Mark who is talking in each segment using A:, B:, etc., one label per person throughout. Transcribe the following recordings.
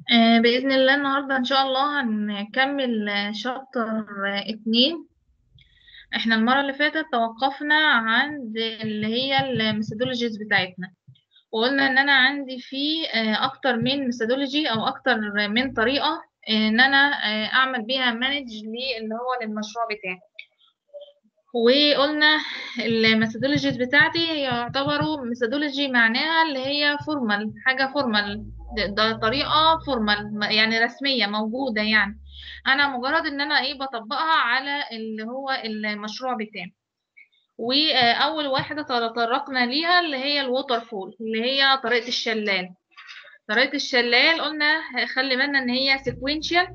A: آه، بإذن الله النهاردة إن شاء الله هنكمل شابتر اتنين احنا المرة اللي فاتت توقفنا عند اللي هي الميثودولوجيز بتاعتنا وقلنا ان انا عندي في آه، اكتر من ميثودولوجي او اكتر من طريقة آه، ان انا آه، اعمل بيها مانج اللي هو للمشروع بتاعي وقلنا الميثودولوجيز بتاعتي هي يعتبروا ميثودولوجي معناها اللي هي فورمال حاجة فورمال ده طريقة فورمال يعني رسمية موجودة يعني أنا مجرد إن أنا إيه بطبقها على اللي هو المشروع بتاعي وأول واحدة تطرقنا ليها اللي هي الووتر فول اللي هي طريقة الشلال طريقة الشلال قلنا خلي بالنا إن هي سيكوينشال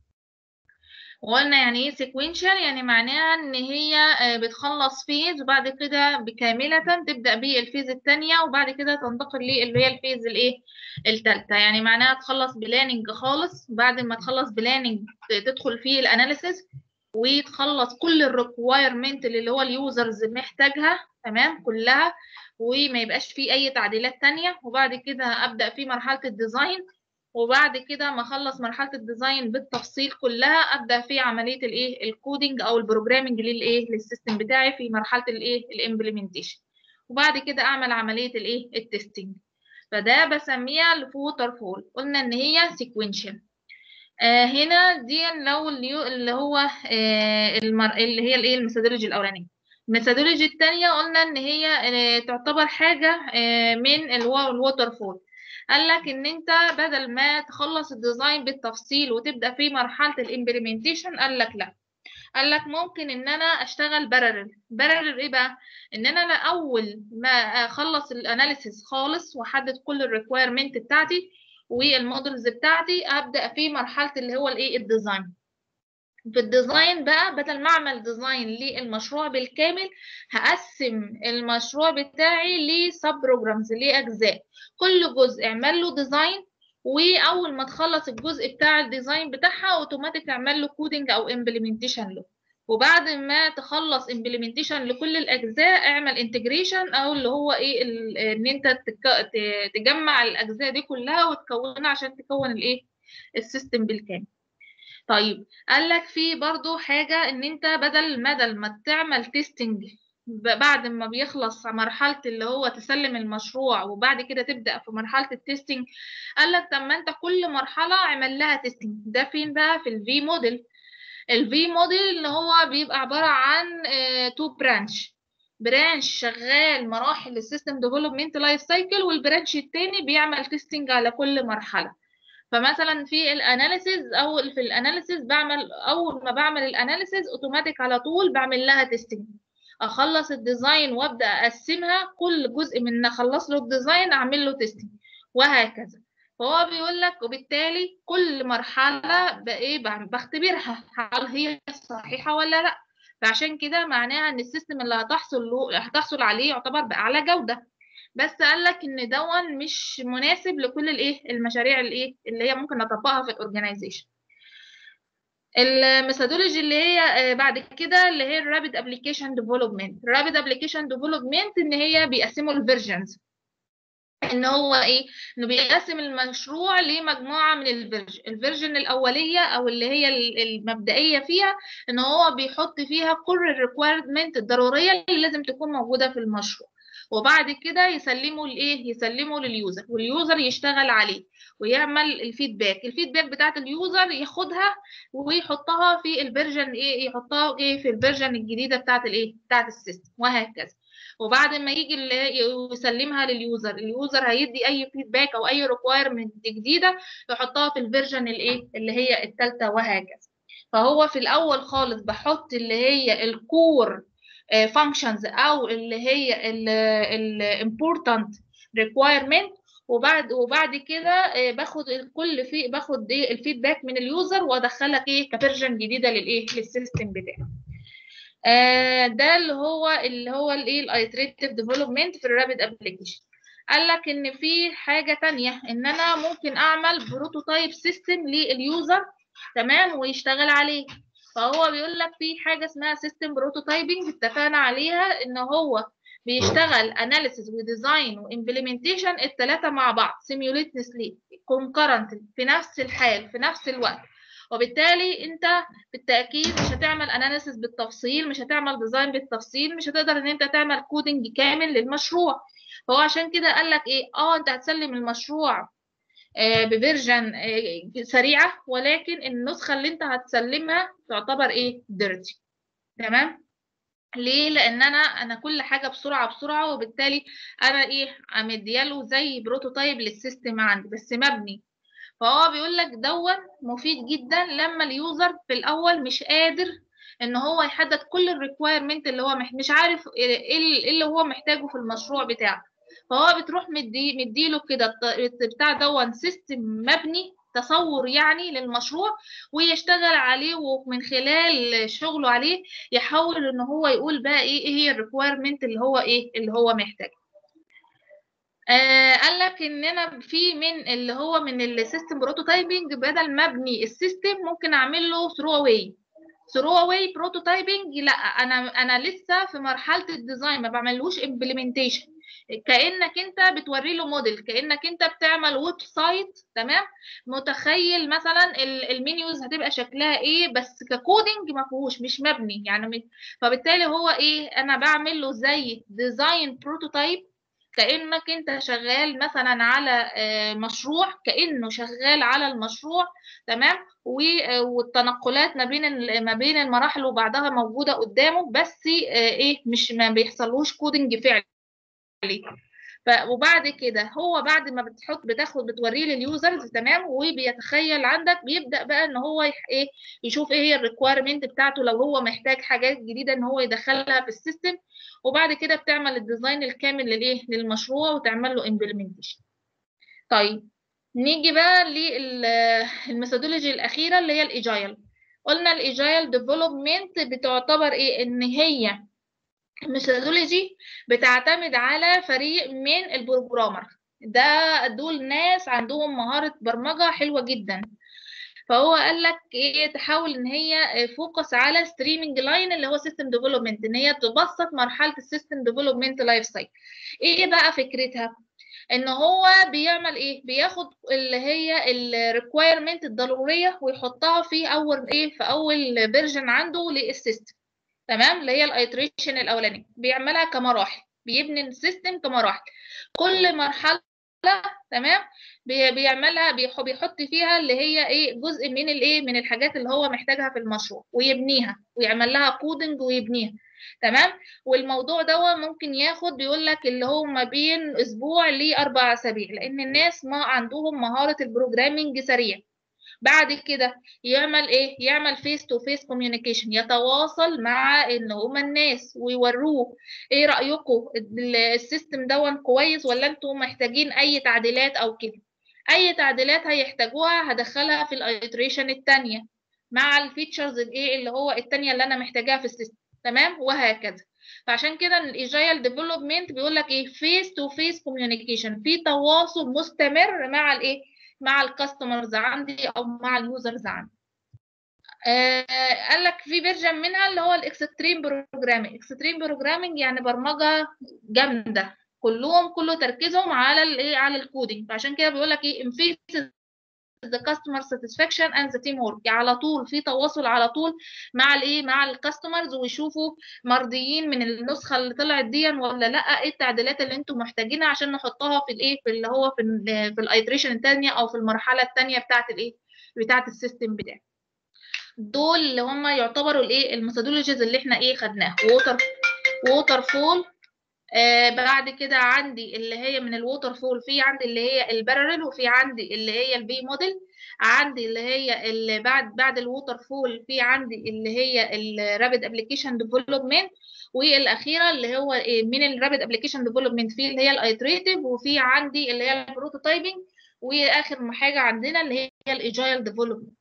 A: وقلنا يعني ايه سيكوينشال يعني معناها ان هي بتخلص فيز وبعد كده بكاملة تبدأ بالفيز التانية وبعد كده تنتقل اللي هي الفيز الايه التالتة يعني معناها تخلص بلاننج خالص بعد ما تخلص بلاننج تدخل فيه الاناليسيس وتخلص كل الريكوايرمنت اللي هو اليوزرز محتاجها تمام كلها وما يبقاش فيه اي تعديلات تانية وبعد كده ابدأ في مرحلة الديزاين وبعد كده ما اخلص مرحله الديزاين بالتفصيل كلها ابدا في عمليه الايه الكودينج او البروجرامنج للايه للسيستم بتاعي في مرحله الايه الامبلمنتيشن وبعد كده اعمل عمليه الايه التستنج فده بسميها الفوتر فول قلنا ان هي سيكوينشال آه هنا دي لو اللي هو آه المر... اللي هي الايه الميثودولوجي الاولانيه الميثودولوجي الثانيه قلنا ان هي آه تعتبر حاجه آه من الووتر فول قال لك ان انت بدل ما تخلص الديزاين بالتفصيل وتبدا في مرحله الامبلمنتيشن قال لك لا قال لك ممكن ان انا اشتغل بارلل بارلل ايه بقى ان انا اول ما اخلص الاناليسيس خالص واحدد كل الريكويرمنت بتاعتي والمودلز بتاعتي ابدا في مرحله اللي هو الايه الديزاين في الديزاين بقى بدل ما اعمل ديزاين للمشروع بالكامل هقسم المشروع بتاعي لسب بروجرامز لاجزاء كل جزء اعمل له ديزاين واول ما تخلص الجزء بتاع الديزاين بتاعها اوتوماتيك اعمل له كودنج او امبلمنتيشن له وبعد ما تخلص امبلمنتيشن لكل الاجزاء اعمل انتجريشن او اللي هو ايه ان انت تجمع الاجزاء دي كلها وتكونها عشان تكون الايه السيستم بالكامل طيب قال لك في برضو حاجة ان انت بدل بدل ما تعمل تيستنج بعد ما بيخلص مرحلة اللي هو تسلم المشروع وبعد كده تبدأ في مرحلة التستنج قال لك طب ما انت كل مرحلة اعمل لها تيستنج ده فين بقى في الفي موديل الفي موديل اللي هو بيبقى عبارة عن تو برانش برانش شغال مراحل السيستم ديفلوبمنت لايف سايكل والبرانش التاني بيعمل تيستنج على كل مرحلة فمثلا في الاناليسيز او في الاناليسيز بعمل اول ما بعمل الاناليسيز اوتوماتيك على طول بعمل لها تيستنج اخلص الديزاين وابدا اقسمها كل جزء من اخلص له الديزاين اعمل له تيستنج وهكذا فهو بيقول لك وبالتالي كل مرحله بايه بختبرها هل هي صحيحه ولا لا فعشان كده معناها ان السيستم اللي هتحصل له هتحصل عليه يعتبر باعلى جوده بس قال لك ان دون مش مناسب لكل الايه المشاريع الايه اللي هي ممكن نطبقها في الاورجنايزيشن الميثودولوجي اللي هي بعد كده اللي هي الرابيد ابلكيشن ديفلوبمنت الرابيد ابلكيشن ديفلوبمنت ان هي بيقسموا الفيرجنز ان هو ايه انه بيقسم المشروع لمجموعه من الفيرجن الفيرجن الاوليه او اللي هي المبدئيه فيها ان هو بيحط فيها كل الريكويرمنت الضروريه اللي لازم تكون موجوده في المشروع وبعد كده يسلمه لايه يسلمه لليوزر واليوزر يشتغل عليه ويعمل الفيدباك الفيدباك بتاعت اليوزر ياخدها ويحطها في الفيرجن ايه يحطها ايه في الفيرجن الجديده بتاعت الايه بتاعت السيستم وهكذا وبعد ما يجي يسلمها لليوزر اليوزر هيدي اي فيدباك او اي ريكويرمنت جديده يحطها في الفيرجن الايه اللي هي الثالثه وهكذا فهو في الاول خالص بحط اللي هي الكور functions او اللي هي الامبورتنت requirement وبعد وبعد كده باخد الكل في باخد ايه الفيدباك من اليوزر وادخلك ايه كفيرجن جديده للايه للسيستم بتاعي آه ده اللي هو اللي هو الايه الايتريتيف ديفلوبمنت في الرابيد ابلكيشن قال لك ان في حاجه تانية ان انا ممكن اعمل بروتوتايب سيستم لليوزر تمام ويشتغل عليه فهو بيقول لك في حاجه اسمها سيستم بروتوتايبنج اتفقنا عليها ان هو بيشتغل اناليسيس وديزاين وامبلمنتيشن الثلاثه مع بعض سيميوليتنسلي كونكرنتلي في نفس الحال في نفس الوقت وبالتالي انت بالتاكيد مش هتعمل اناليسيس بالتفصيل مش هتعمل ديزاين بالتفصيل مش هتقدر ان انت تعمل كودنج كامل للمشروع فهو عشان كده قال لك ايه اه انت هتسلم المشروع آه بفيرجن آه سريعه ولكن النسخه اللي انت هتسلمها تعتبر ايه ديرتي تمام ليه لان انا انا كل حاجه بسرعه بسرعه وبالتالي انا ايه مدياله زي بروتوتايب للسيستم عندي بس مبني فهو بيقول لك دون مفيد جدا لما اليوزر في الاول مش قادر ان هو يحدد كل الريكويرمنت اللي هو مش عارف ايه اللي هو محتاجه في المشروع بتاعه فهو بتروح مدي مديله كده بتاع دون سيستم مبني تصور يعني للمشروع ويشتغل عليه ومن خلال شغله عليه يحاول ان هو يقول بقى ايه ايه هي الريكويرمنت اللي هو ايه اللي هو محتاجه آه قال لك ان انا في من اللي هو من السيستم بروتوتايبنج بدل ما ابني السيستم ممكن اعمل له ثرو اواي ثرو اواي بروتوتايبنج لا انا انا لسه في مرحله الديزاين ما بعملوش امبلمنتيشن كانك انت بتوري له موديل كانك انت بتعمل ويب سايت تمام متخيل مثلا المنيوز هتبقى شكلها ايه بس ككودنج ما فيهوش مش مبني يعني فبالتالي هو ايه انا بعمل له زي ديزاين بروتوتايب كانك انت شغال مثلا على مشروع كانه شغال على المشروع تمام والتنقلات ما بين ما بين المراحل وبعدها موجوده قدامه بس ايه مش ما بيحصلوش كودنج فعلي ف وبعد كده هو بعد ما بتحط بتاخد بتوريه لليوزرز تمام وبيتخيل عندك بيبدا بقى ان هو يح... ايه يشوف ايه هي الريكويرمنت بتاعته لو هو محتاج حاجات جديده ان هو يدخلها في السيستم وبعد كده بتعمل الديزاين الكامل للايه للمشروع وتعمل له امبلمنتيشن طيب نيجي بقى للميثودولوجي الاخيره اللي هي الايجايل قلنا الايجايل ديفلوبمنت بتعتبر ايه ان هي الميثودولوجي بتعتمد على فريق من البروجرامر ده دول ناس عندهم مهارة برمجة حلوة جدا فهو قال لك ايه تحاول ان هي فوكس على ستريمنج لاين اللي هو سيستم ديفلوبمنت ان هي تبسط مرحله السيستم ديفلوبمنت لايف سايكل ايه بقى فكرتها ان هو بيعمل ايه بياخد اللي هي الريكويرمنت الضروريه ويحطها في اول ايه في اول فيرجن عنده للسيستم تمام اللي هي الايتريشن الاولاني بيعملها كمراحل بيبني السيستم كمراحل كل مرحله تمام بيعملها بيحط فيها اللي هي ايه جزء من الايه من الحاجات اللي هو محتاجها في المشروع ويبنيها ويعمل لها كودنج ويبنيها تمام والموضوع ده ممكن ياخد بيقول لك اللي هو ما بين اسبوع لاربع اسابيع لان الناس ما عندهم مهاره البروجرامينج سريع بعد كده يعمل ايه يعمل فيس تو فيس كوميونيكيشن يتواصل مع ان هما الناس ويوروه ايه رايكم السيستم دون كويس ولا انتم محتاجين اي تعديلات او كده اي تعديلات هيحتاجوها هدخلها في الايتريشن الثانيه مع الفيتشرز الايه اللي هو الثانيه اللي انا محتاجاها في السيستم تمام وهكذا فعشان كده الايجايل ديفلوبمنت بيقول لك ايه فيس تو فيس كوميونيكيشن في تواصل مستمر مع الايه مع الكاستمرز عندي او مع اليوزرز عندي آه قال لك في فيرجن منها اللي هو الاكستريم بروجرامينج اكستريم بروجرامينج يعني برمجه جامده كلهم كله تركيزهم على الايه على الكودينج فعشان كده بيقول لك ايه emphasize the customer satisfaction and the teamwork يعني على طول في تواصل على طول مع الايه مع الكاستمرز ويشوفوا مرضيين من النسخه اللي طلعت دي ولا لا ايه التعديلات اللي انتم محتاجينها عشان نحطها في الايه في اللي هو في ال في الايتريشن الثانيه او في المرحله الثانيه بتاعه الايه بتاعه السيستم بتاعي دول اللي هم يعتبروا الايه الميثودولوجيز اللي احنا ايه خدناها ووتر ووتر فول آه بعد كده عندي اللي هي من الووتر فول في عندي اللي هي البارل وفي عندي اللي هي البي موديل عندي اللي هي اللي بعد بعد الووتر فول في عندي اللي هي الرابid ابلكيشن ديفلوبمنت والاخيره اللي هو من الرابid ابلكيشن ديفلوبمنت في اللي هي الايتريتيف وفي عندي اللي هي البروتوتايبنج واخر حاجه عندنا اللي هي الايجايل ديفلوبمنت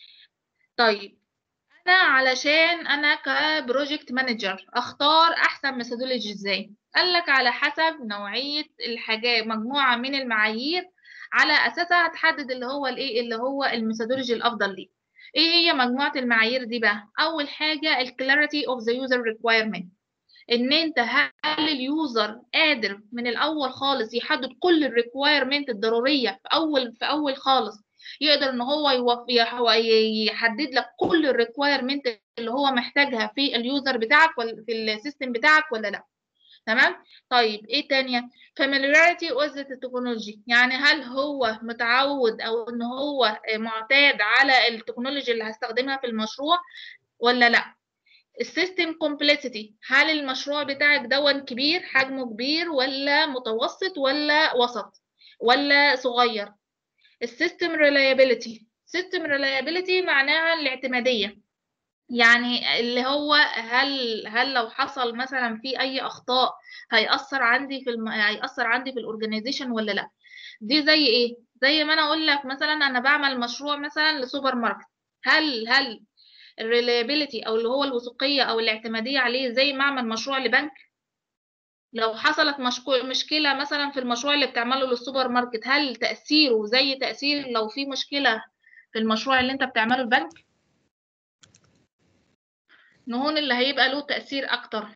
A: طيب انا علشان انا كبروجكت مانجر اختار احسن ميثودولوجي ازاي قال لك على حسب نوعيه الحاجات مجموعه من المعايير على اساسها هتحدد اللي هو الايه اللي هو الميثودولوجي الافضل ليك ايه هي مجموعه المعايير دي بقى اول حاجه الكلاريتي اوف ذا يوزر ريكويرمنت ان انت هل اليوزر قادر من الاول خالص يحدد كل الريكوايرمنت الضروريه في اول في اول خالص يقدر ان هو يوف- يح- يحدد لك كل الريكوايرمنت اللي هو محتاجها في اليوزر بتاعك ولا في السيستم بتاعك ولا لا تمام طيب ايه تانية familiarity with the technology يعني هل هو متعود او ان هو معتاد على التكنولوجيا اللي هستخدمها في المشروع ولا لا السيستم complexity هل المشروع بتاعك دون كبير حجمه كبير ولا متوسط ولا وسط ولا صغير السيستم reliability system reliability معناها الاعتمادية يعني اللي هو هل هل لو حصل مثلا في اي اخطاء هيأثر عندي في الم... هيأثر عندي في الاورجانيزيشن ولا لا دي زي ايه زي ما انا اقول لك مثلا انا بعمل مشروع مثلا لسوبر ماركت هل هل الريليابيليتي او اللي هو الوثوقيه او الاعتماديه عليه زي ما اعمل مشروع لبنك لو حصلت مشكو... مشكله مثلا في المشروع اللي بتعمله للسوبر ماركت هل تأثيره زي تأثير لو في مشكله في المشروع اللي انت بتعمله البنك نهون اللي هيبقى له تأثير أكتر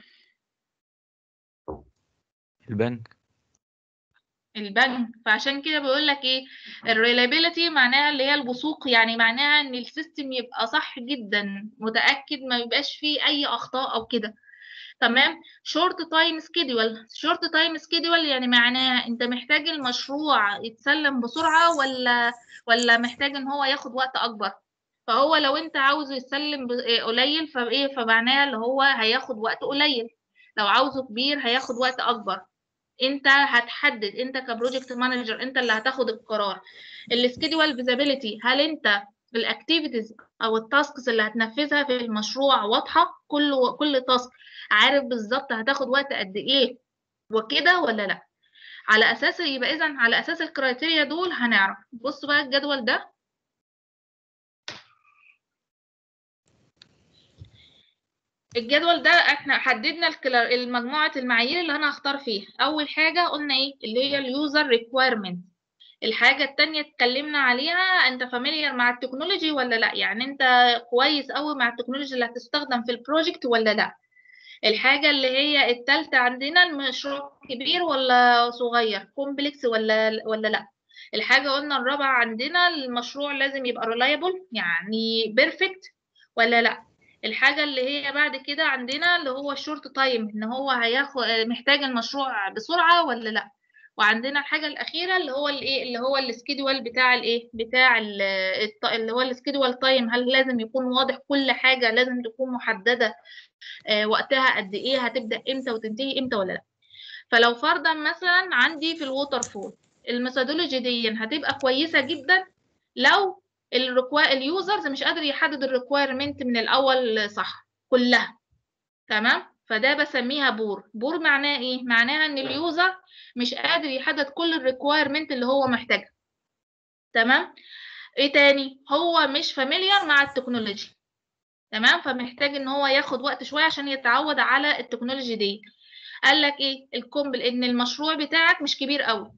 B: البنك
A: البنك فعشان كده بيقول لك ايه الريلابيليتي معناها اللي هي الوثوق يعني معناها ان السيستم يبقى صح جدا متأكد ما يبقاش فيه اي اخطاء او كده تمام شورت تايم سكيدول شورت تايم سكيدول يعني معناها انت محتاج المشروع يتسلم بسرعة ولا ولا محتاج ان هو ياخد وقت اكبر فهو لو انت عاوزه يتسلم ب- إيه قليل فايه فمعناها اللي هو هياخد وقت قليل لو عاوزه كبير هياخد وقت اكبر انت هتحدد انت كبروجكت مانجر انت اللي هتاخد القرار السكيدول فيزابيليتي هل انت الاكتيفيتيز او التاسكس اللي هتنفذها في المشروع واضحه كل كل تاسك عارف بالظبط هتاخد وقت قد ايه وكده ولا لا على اساس يبقى اذا على اساس الكرايتيريا دول هنعرف بص بقى الجدول ده الجدول ده احنا حددنا الكلا- المجموعة المعايير اللي انا هختار فيها اول حاجة قلنا ايه اللي هي اليوزر ريكويرمنت الحاجة التانية اتكلمنا عليها انت فاميليار مع التكنولوجي ولا لا يعني انت كويس قوي مع التكنولوجي اللي هتستخدم في البروجكت ولا لا الحاجة اللي هي التالتة عندنا المشروع كبير ولا صغير كومبلكس ولا ولا لا الحاجة قلنا الرابعة عندنا المشروع لازم يبقى reliable يعني بيرفكت ولا لا الحاجة اللي هي بعد كده عندنا اللي هو الشورت تايم ان هو هياخد محتاج المشروع بسرعة ولا لا وعندنا الحاجة الأخيرة اللي هو الايه اللي هو السكيدول بتاع الايه بتاع ال- الت- اللي هو السكيدول تايم هل لازم يكون واضح كل حاجة لازم تكون محددة آه، وقتها قد ايه هتبدأ امتى وتنتهي امتى ولا لا فلو فرضا مثلا عندي في الووتر فول الميثودولوجي دي هتبقى كويسة جدا لو الريكوا اليوزرز مش قادر يحدد الريكويرمنت من الاول صح كلها تمام فده بسميها بور بور معناه ايه معناها ان اليوزر مش قادر يحدد كل الريكويرمنت اللي هو محتاجها تمام ايه تاني هو مش فاميليار مع التكنولوجي تمام فمحتاج ان هو ياخد وقت شويه عشان يتعود على التكنولوجي دي قال لك ايه الكومبل ان المشروع بتاعك مش كبير قوي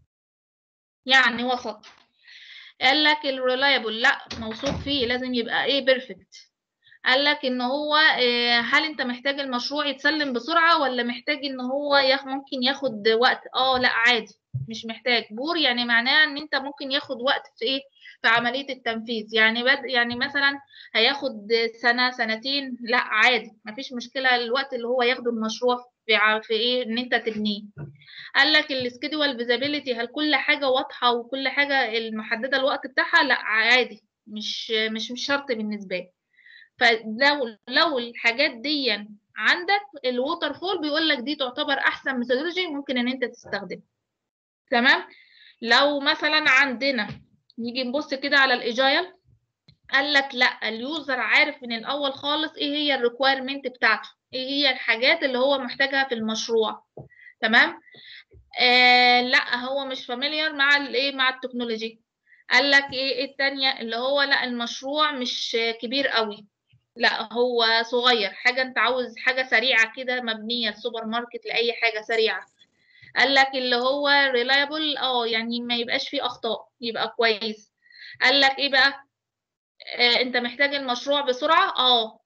A: يعني وسط قال لك الريلايبل لا موثوق فيه لازم يبقى ايه بيرفكت قال لك ان هو إيه، هل انت محتاج المشروع يتسلم بسرعة ولا محتاج ان هو ياخ ممكن ياخد وقت اه لا عادي مش محتاج بور يعني معناه ان انت ممكن ياخد وقت في ايه في عملية التنفيذ يعني بد يعني مثلا هياخد سنة سنتين لا عادي مفيش مشكلة الوقت اللي هو ياخده المشروع في ع- في ايه ان انت تبنيه قال لك السكيدول فيزابيليتي هل كل حاجة واضحة وكل حاجة المحددة الوقت بتاعها لا عادي مش مش مش شرط بالنسبة لي فلو لو الحاجات دي عندك الووتر فول بيقول لك دي تعتبر احسن ميثودولوجي ممكن ان انت تستخدمها تمام لو مثلا عندنا نيجي نبص كده على الاجايل قال لك لا اليوزر عارف من الاول خالص ايه هي الريكويرمنت بتاعته ايه هي الحاجات اللي هو محتاجها في المشروع تمام آه لا هو مش فاميليار مع الايه مع التكنولوجي قال لك ايه إيه التانية اللي هو لا المشروع مش كبير قوي لا هو صغير حاجة انت عاوز حاجة سريعة كده مبنية السوبر ماركت لأي حاجة سريعة قال لك اللي هو reliable اه يعني ما يبقاش فيه أخطاء يبقى كويس قال لك ايه بقى آه انت محتاج المشروع بسرعة اه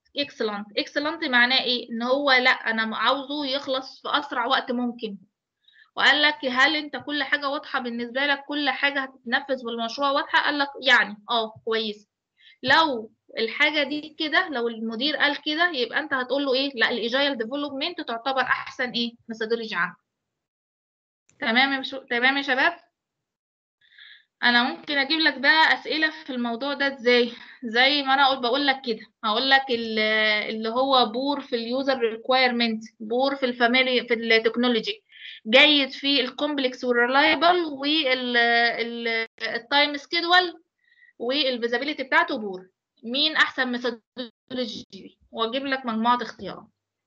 A: excellent excellent معناه ايه ان هو لا انا عاوزه يخلص في اسرع وقت ممكن وقال لك هل انت كل حاجه واضحه بالنسبه لك كل حاجه هتتنفذ بالمشروع واضحه قال لك يعني اه كويس لو الحاجه دي كده لو المدير قال كده يبقى انت هتقول له ايه لا الايجايل ديفلوبمنت تعتبر احسن ايه ميثودولوجي عنه تمام يا شو... تمام يا شباب انا ممكن اجيب لك بقى اسئله في الموضوع ده ازاي زي ما انا اقول بقول لك كده هقول لك اللي هو بور في اليوزر ريكويرمنت بور في الفاميلي في التكنولوجي جيد في الكومبلكس والريلايبل والتايم سكيدول والفيزابيلتي بتاعته بور مين احسن ميثودولوجي واجيب لك مجموعه اختيارات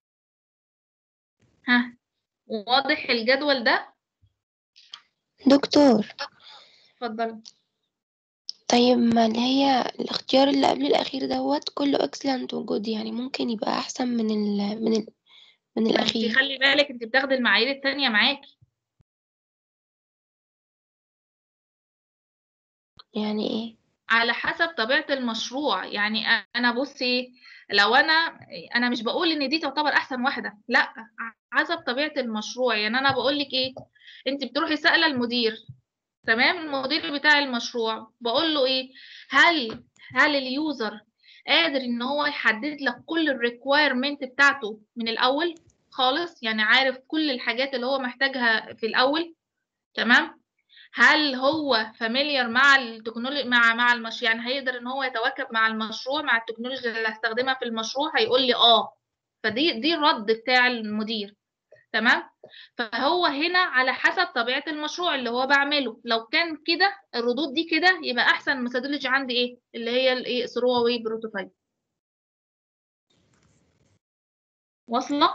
A: ها واضح الجدول ده
B: دكتور
A: اتفضل
B: طيب ما اللي هي الاختيار اللي قبل الأخير دوت كله اكسلنت وجود يعني ممكن يبقى أحسن من ال من ال من
A: ما انت
B: الأخير
A: خلي بالك انت بتاخدي المعايير التانية معاكي
B: يعني ايه
A: على حسب طبيعة المشروع يعني انا بصي لو انا انا مش بقول ان دي تعتبر احسن واحدة لا حسب طبيعة المشروع يعني انا بقول لك ايه انت بتروحي سائلة المدير تمام المدير بتاع المشروع بقول له ايه هل هل اليوزر قادر ان هو يحدد لك كل الريكويرمنت بتاعته من الاول خالص يعني عارف كل الحاجات اللي هو محتاجها في الاول تمام هل هو فاميليار مع التكنولوجيا مع مع المش يعني هيقدر ان هو يتواكب مع المشروع مع التكنولوجيا اللي هستخدمها في المشروع هيقول لي اه فدي دي الرد بتاع المدير تمام فهو هنا على حسب طبيعة المشروع اللي هو بعمله لو كان كده الردود دي كده يبقى احسن ميثودولوجي عندي ايه اللي هي الايه ثرو واي بروتوتايب واصله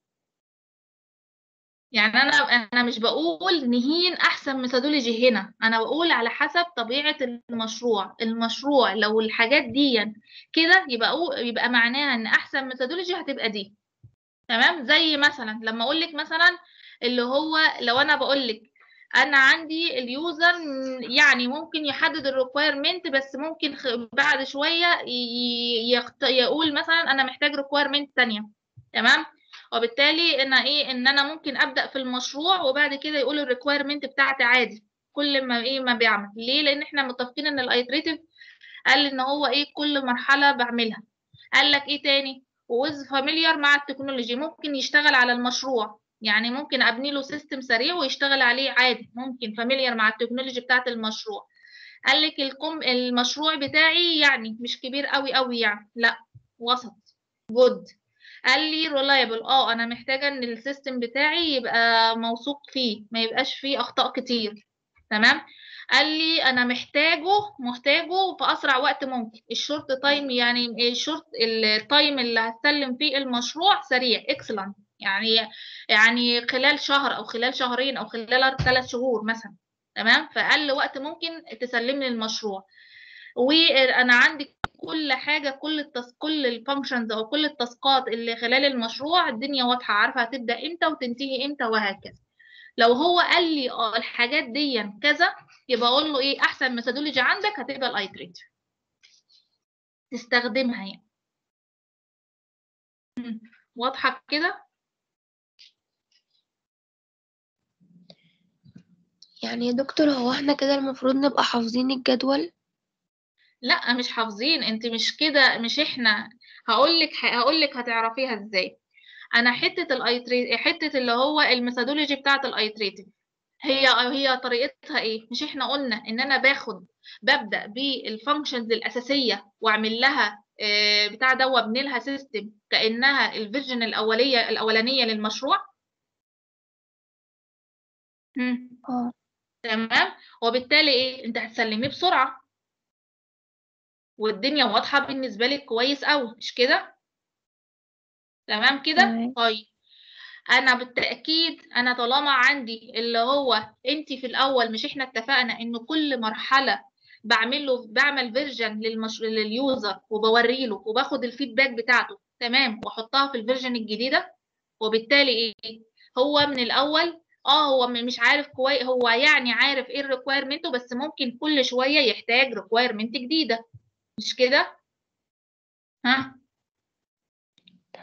A: يعني انا انا مش بقول نهين احسن ميثودولوجي هنا انا بقول على حسب طبيعه المشروع المشروع لو الحاجات دي كده يبقى يبقى معناها ان احسن ميثودولوجي هتبقى دي تمام زي مثلا لما اقول لك مثلا اللي هو لو انا بقول لك انا عندي اليوزر يعني ممكن يحدد الريكويرمنت بس ممكن بعد شويه يقول مثلا انا محتاج ريكويرمنت ثانيه تمام وبالتالي ان ايه ان انا ممكن ابدا في المشروع وبعد كده يقول الريكويرمنت بتاعتي عادي كل ما ايه ما بيعمل ليه لان احنا متفقين ان الايتريتيف قال ان هو ايه كل مرحله بعملها قال لك ايه تاني ووز فاميليار مع التكنولوجي ممكن يشتغل على المشروع يعني ممكن ابني له سيستم سريع ويشتغل عليه عادي ممكن فاميليار مع التكنولوجي بتاعه المشروع قال لك الكم المشروع بتاعي يعني مش كبير قوي قوي يعني لا وسط جود قال لي ريلايبل اه انا محتاجه ان السيستم بتاعي يبقى موثوق فيه ما يبقاش فيه اخطاء كتير تمام قال لي انا محتاجه محتاجه في اسرع وقت ممكن الشورت تايم يعني الشورت التايم اللي هستلم فيه المشروع سريع اكسلنت يعني يعني خلال شهر او خلال شهرين او خلال ثلاث شهور مثلا تمام في اقل وقت ممكن تسلمني المشروع وانا عندي كل حاجه كل التس... كل الفانكشنز او كل التاسكات اللي خلال المشروع الدنيا واضحه عارفه هتبدا امتى وتنتهي امتى وهكذا لو هو قال لي اه الحاجات دي كذا يبقى اقول له ايه احسن ميثودولوجي عندك هتبقى الايتريت تستخدمها يعني واضحه كده
B: يعني يا دكتور هو احنا كده المفروض نبقى حافظين الجدول
A: لا مش حافظين انت مش كده مش احنا هقول لك هقول لك هتعرفيها ازاي انا حته الايتريت حته اللي هو الميثودولوجي بتاعه الايتريتيف هي هي طريقتها ايه مش احنا قلنا ان انا باخد ببدا بالفانكشنز الاساسيه واعمل لها اه بتاع ده وابني لها سيستم كانها الفيرجن الاوليه الاولانيه للمشروع
B: اه
A: تمام وبالتالي ايه انت هتسلميه بسرعه والدنيا واضحه بالنسبه لك كويس قوي مش كده تمام كده
B: تمام.
A: طيب انا بالتاكيد انا طالما عندي اللي هو انت في الاول مش احنا اتفقنا ان كل مرحله بعمل له بعمل فيرجن للمش... لليوزر وبوري له وباخد الفيدباك بتاعته تمام واحطها في الفيرجن الجديده وبالتالي ايه هو من الاول اه هو مش عارف كويس هو يعني عارف ايه الريكويرمنت بس ممكن كل شويه يحتاج ريكويرمنت جديده مش كده ها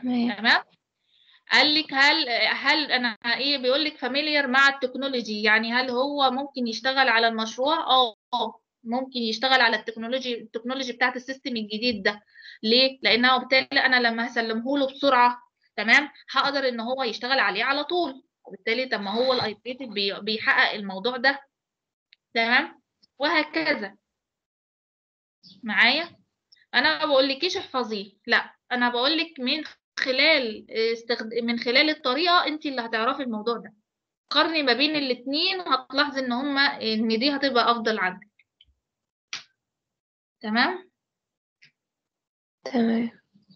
B: تمام
A: تمام قال لك هل هل انا ايه بيقول لك فاميليار مع التكنولوجي يعني هل هو ممكن يشتغل على المشروع اه اه ممكن يشتغل على التكنولوجي التكنولوجي بتاعت السيستم الجديد ده ليه لانه بالتالي انا لما هسلمه له بسرعه تمام هقدر ان هو يشتغل عليه على طول وبالتالي طب ما هو الايبريتد بيحقق الموضوع ده تمام وهكذا معايا انا ما بقولكيش احفظيه لا انا بقولك من خلال استخد... من خلال الطريقه انت اللي هتعرفي الموضوع ده قارني ما بين الاتنين هتلاحظي ان هما ان دي هتبقى افضل عندك تمام
B: تمام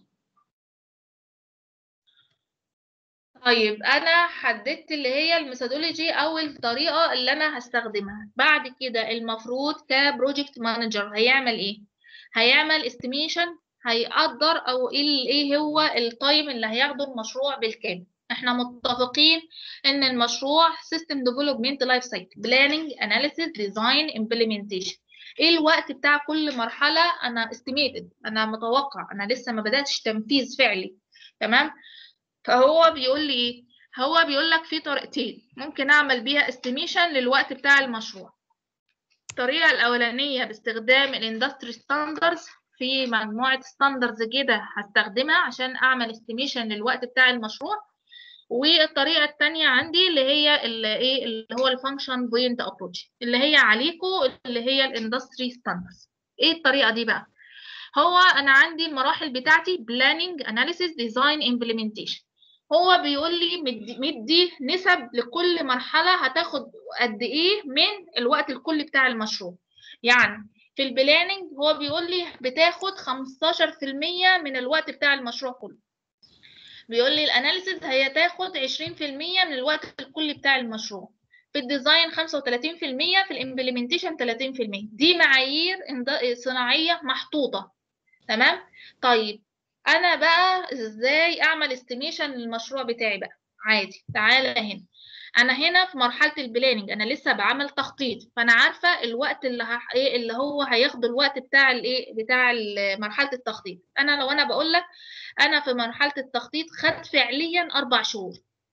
A: طيب انا حددت اللي هي الميثودولوجي او الطريقه اللي انا هستخدمها بعد كده المفروض كبروجكت مانجر هيعمل ايه هيعمل استيميشن هيقدر او ايه ايه هو التايم اللي هياخده المشروع بالكامل احنا متفقين ان المشروع سيستم ديفلوبمنت لايف سايكل بلاننج اناليسيس ديزاين امبلمنتيشن ايه الوقت بتاع كل مرحله انا استيميتد انا متوقع انا لسه ما بداتش تنفيذ فعلي تمام فهو بيقول لي ايه هو بيقول لك في طريقتين ممكن اعمل بيها استيميشن للوقت بتاع المشروع الطريقه الاولانيه باستخدام الاندستري ستاندردز في مجموعه ستاندردز كده هستخدمها عشان اعمل استيميشن للوقت بتاع المشروع والطريقه الثانيه عندي اللي هي اللي ايه اللي هو الفانكشن بوينت ابروتش اللي هي عليكم اللي هي الاندستري ستاندردز ايه الطريقه دي بقى هو انا عندي المراحل بتاعتي بلاننج اناليسيس ديزاين امبلمنتيشن هو بيقول لي مدي, مدي نسب لكل مرحله هتاخد قد ايه من الوقت الكلي بتاع المشروع يعني في البلاننج هو بيقول لي بتاخد 15% من الوقت بتاع المشروع كله بيقول لي الاناليسيز هي تاخد 20% من الوقت الكلي بتاع المشروع في الديزاين 35% في الامبلمنتيشن 30% دي معايير صناعيه محطوطه تمام طيب انا بقى ازاي اعمل استيميشن للمشروع بتاعي بقى عادي تعالى هنا انا هنا في مرحله البلاننج انا لسه بعمل تخطيط فانا عارفه الوقت اللي ه... ايه اللي هو هياخد الوقت بتاع الايه بتاع مرحله التخطيط انا لو انا بقول لك انا في مرحله التخطيط خدت فعليا اربع شهور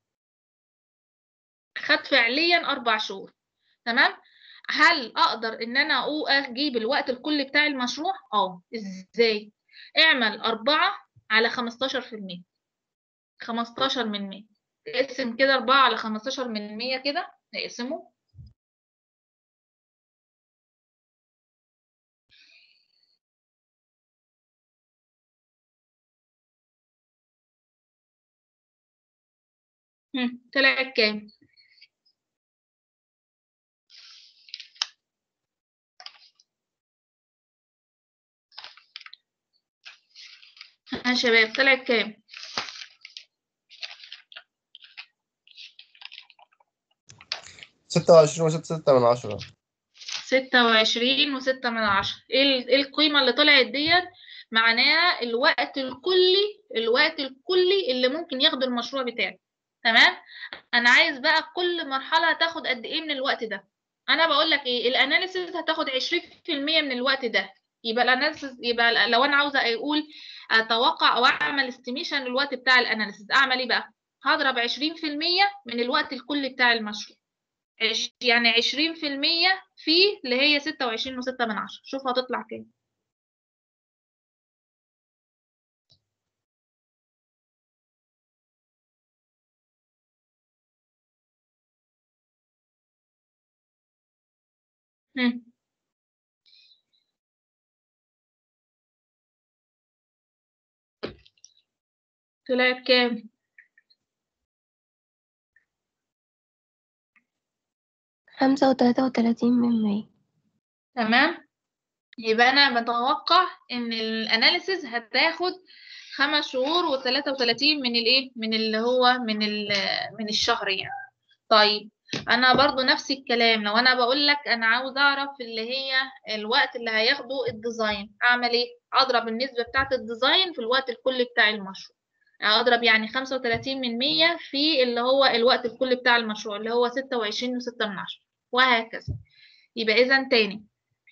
A: خدت فعليا اربع شهور تمام هل اقدر ان انا اجيب الوقت الكلي بتاع المشروع اه ازاي اعمل أربعة على خمستاشر في المية خمستاشر من مية اقسم كده أربعة على خمستاشر من مية كده نقسمه طلع كام؟ ها يا شباب طلعت كام؟
C: ستة وعشرين وستة ستة من عشرة
A: ستة وعشرين وستة من عشرة ايه ايه القيمة اللي طلعت ديت؟ معناها الوقت الكلي الوقت الكلي اللي ممكن ياخده المشروع بتاعي تمام؟ أنا عايز بقى كل مرحلة هتاخد قد إيه من الوقت ده؟ أنا بقول لك إيه الأناليسيس هتاخد عشرين في المية من الوقت ده يبقى الأناليسيس يبقى لو أنا عاوزة أقول اتوقع او اعمل استيميشن للوقت بتاع الاناليسيس اعمل ايه بقى هضرب 20% من الوقت الكلي بتاع المشروع يعني 20% في اللي هي 26 و6 من عشرة شوف هتطلع كام هم. طلعت كام؟
B: خمسة وتلاتة وتلاتين من مية
A: تمام يبقى أنا بتوقع إن الأناليسيز هتاخد خمس شهور وتلاتة وتلاتين من الإيه؟ من اللي هو من ال من الشهر يعني طيب أنا برضو نفس الكلام لو أنا بقول لك أنا عاوز أعرف اللي هي الوقت اللي هياخده الديزاين أعمل إيه؟ أضرب النسبة بتاعة الديزاين في الوقت الكلي بتاع المشروع اضرب يعني خمسة وتلاتين من مية في اللي هو الوقت الكلي بتاع المشروع اللي هو ستة وعشرين وستة من عشرة وهكذا يبقى اذا تاني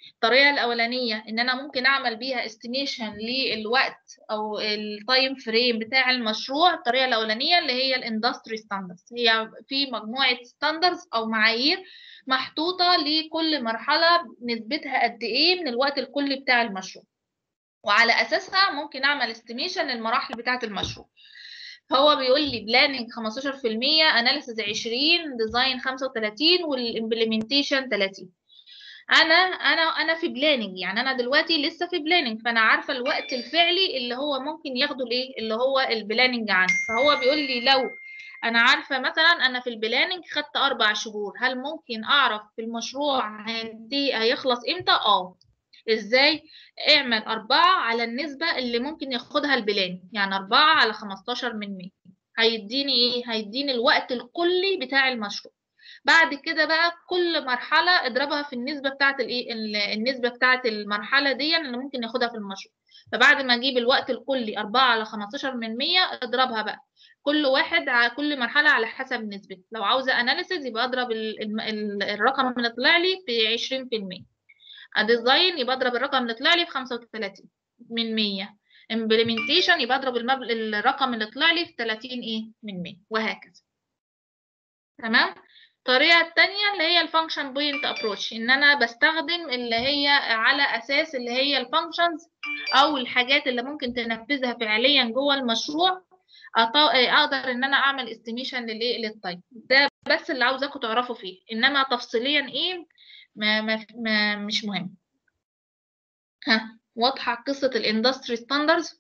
A: الطريقة الأولانية إن أنا ممكن أعمل بيها استيميشن للوقت أو التايم فريم بتاع المشروع الطريقة الأولانية اللي هي الاندستري ستاندردز هي في مجموعة ستاندردز أو معايير محطوطة لكل مرحلة نسبتها قد إيه من الوقت الكلي بتاع المشروع وعلى أساسها ممكن أعمل استيميشن للمراحل بتاعة المشروع فهو بيقول لي بلاننج 15% اناليسيز 20 ديزاين 35 والامبلمنتيشن 30 انا انا انا في بلاننج يعني انا دلوقتي لسه في بلاننج فانا عارفه الوقت الفعلي اللي هو ممكن ياخده الايه اللي هو البلاننج عنه فهو بيقول لي لو انا عارفه مثلا انا في البلاننج خدت اربع شهور هل ممكن اعرف في المشروع هينتهي هيخلص امتى اه ازاي اعمل أربعة على النسبة اللي ممكن ياخدها البلان يعني أربعة على خمستاشر من مية هيديني ايه هيديني الوقت الكلي بتاع المشروع بعد كده بقى كل مرحلة اضربها في النسبة بتاعت الايه ال- النسبة بتاعت المرحلة دي اللي ممكن ياخدها في المشروع فبعد ما اجيب الوقت الكلي أربعة على خمستاشر من مية اضربها بقى كل واحد على كل مرحلة على حسب نسبة لو عاوزة اناليسيز يبقى اضرب ال- الم- ال- الرقم اللي طلع لي في عشرين في المية الديزاين يبقى اضرب الرقم اللي طلع لي في 35 من 100 implementation يبقى اضرب المبلغ الرقم اللي طلع لي في 30 ايه من 100 وهكذا تمام الطريقة التانية اللي هي الفانكشن بوينت ابروش ان انا بستخدم اللي هي على اساس اللي هي الفانكشنز او الحاجات اللي ممكن تنفذها فعليا جوه المشروع أط- اقدر ان انا اعمل استيميشن للايه للتايم ده بس اللي عاوزاكم تعرفوا فيه انما تفصيليا ايه ما ما ما مش مهم ها واضحة قصة الاندستري ستاندرز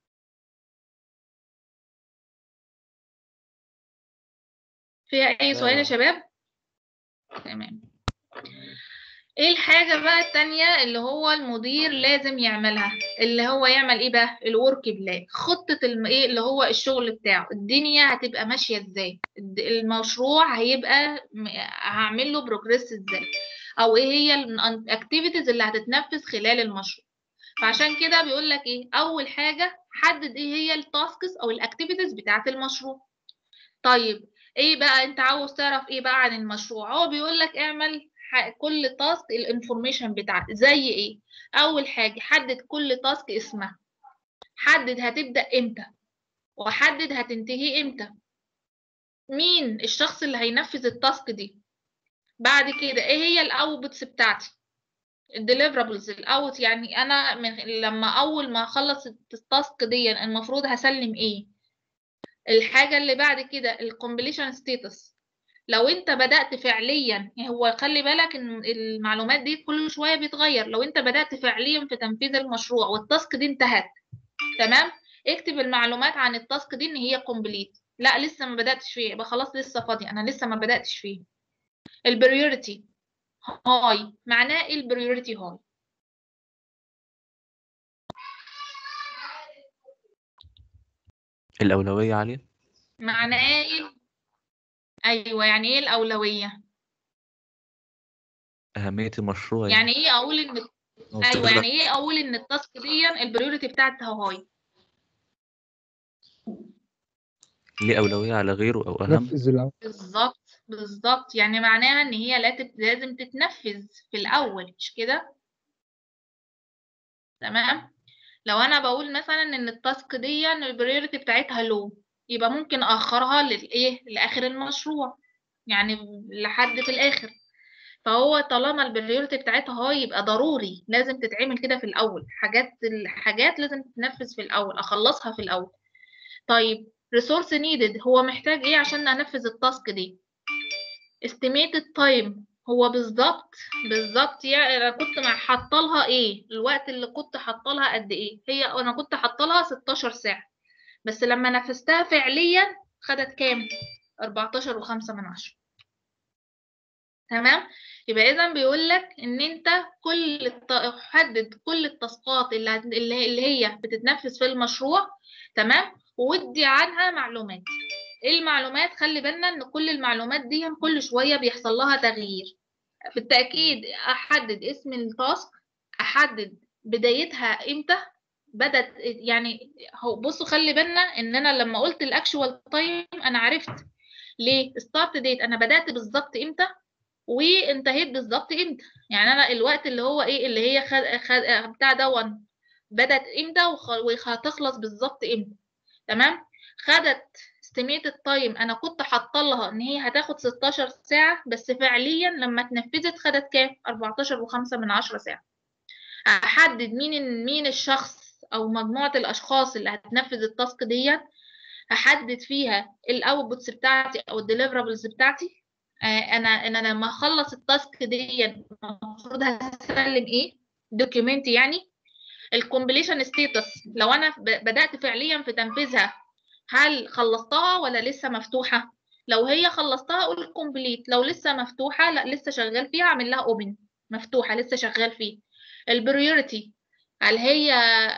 A: فيها أي سؤال يا
C: تمام.
A: شباب؟ تمام ايه الحاجة بقى التانية اللي هو المدير لازم يعملها اللي هو يعمل ايه بقى الورك بلان خطة الم... ايه اللي هو الشغل بتاعه الدنيا هتبقى ماشية ازاي الد- المشروع هيبقى م- هعمل له بروجريس ازاي او ايه هي الاكتيفيتيز اللي هتتنفذ خلال المشروع فعشان كده بيقول لك ايه اول حاجة حدد ايه هي التاسكس او الاكتيفيتيز بتاعة المشروع طيب ايه بقى انت عاوز تعرف ايه بقى عن المشروع هو بيقول لك اعمل ح- كل تاسك الانفورميشن بتاعته زي ايه اول حاجه حدد كل تاسك اسمها حدد هتبدا امتى وحدد هتنتهي امتى مين الشخص اللي هينفذ التاسك دي بعد كده ايه هي الاوتبوتس بتاعتي الديليفرابلز الاوت يعني انا من لما اول ما اخلص التاسك دي المفروض هسلم ايه الحاجه اللي بعد كده الكومبليشن ستاتس لو انت بدأت فعليا هو خلي بالك ان المعلومات دي كل شوية بيتغير لو انت بدأت فعليا في تنفيذ المشروع والتاسك دي انتهت تمام اكتب المعلومات عن التاسك دي ان هي كومبليت لا لسه ما بدأتش فيه يبقى خلاص لسه فاضي انا لسه ما بدأتش فيه البريوريتي هاي معناه ايه البريوريتي هاي
D: الأولوية عالية
A: معناه ايه ايوه يعني ايه الأولوية
D: أهمية المشروع
A: يعني ايه اقول ان
D: أو
A: ايوه
D: استغلال-
A: يعني ايه اقول ان التاسك دي البريوريتي بتاعتها هاي
D: ليه أولوية على غيره أو أهم
E: نفذ الأول
A: بالظبط بالظبط يعني معناها ان هي لا تت- لازم تتنفذ في الاول مش كده تمام لو انا بقول مثلا ان التاسك دي البريوريتي بتاعتها لو يبقى ممكن اخرها للايه لاخر المشروع يعني لحد في الاخر فهو طالما البريوريتي بتاعتها هاي يبقى ضروري لازم تتعمل كده في الاول حاجات الحاجات لازم تتنفذ في الاول اخلصها في الاول طيب resource needed هو محتاج ايه عشان انفذ التاسك دي estimated time هو بالظبط بالظبط يعني انا كنت مع حاطه لها ايه الوقت اللي كنت حاطه لها قد ايه هي انا كنت حاطه لها 16 ساعه بس لما نفذتها فعليا خدت كام 14 و5 من عشرة تمام يبقى اذا بيقول لك ان انت كل الت... حدد كل التاسكات اللي هت- اللي اللي هي بتتنفذ في المشروع تمام ودي عنها معلومات ايه المعلومات خلي بالنا ان كل المعلومات دي كل شويه بيحصل لها تغيير في التاكيد احدد اسم التاسك احدد بدايتها امتى بدت يعني هو بصوا خلي بالنا ان انا لما قلت الاكشوال تايم انا عرفت ليه ستارت ديت انا بدات بالظبط امتى وانتهيت بالظبط امتى يعني انا الوقت اللي هو ايه اللي هي خد, خد بتاع دون بدأت امتى وخ- وهتخلص بالظبط امتى تمام خدت استيميتد تايم انا كنت حاطه لها ان هي هتاخد 16 ساعه بس فعليا لما اتنفذت خدت كام 14 و5 من 10 ساعه احدد مين مين الشخص او مجموعه الاشخاص اللي هتنفذ التاسك ديت هحدد فيها الاوتبوتس بتاعتي او الديليفرابلز بتاعتي آه، انا انا لما اخلص التاسك دي المفروض هسلم ايه دوكيومنت يعني الكومبليشن ستيتس لو انا ب- بدات فعليا في تنفيذها هل خلصتها ولا لسه مفتوحه لو هي خلصتها اقول كومبليت لو لسه مفتوحه لا لسه شغال فيها اعمل لها اوبن مفتوحه لسه شغال فيه البريوريتي هل هي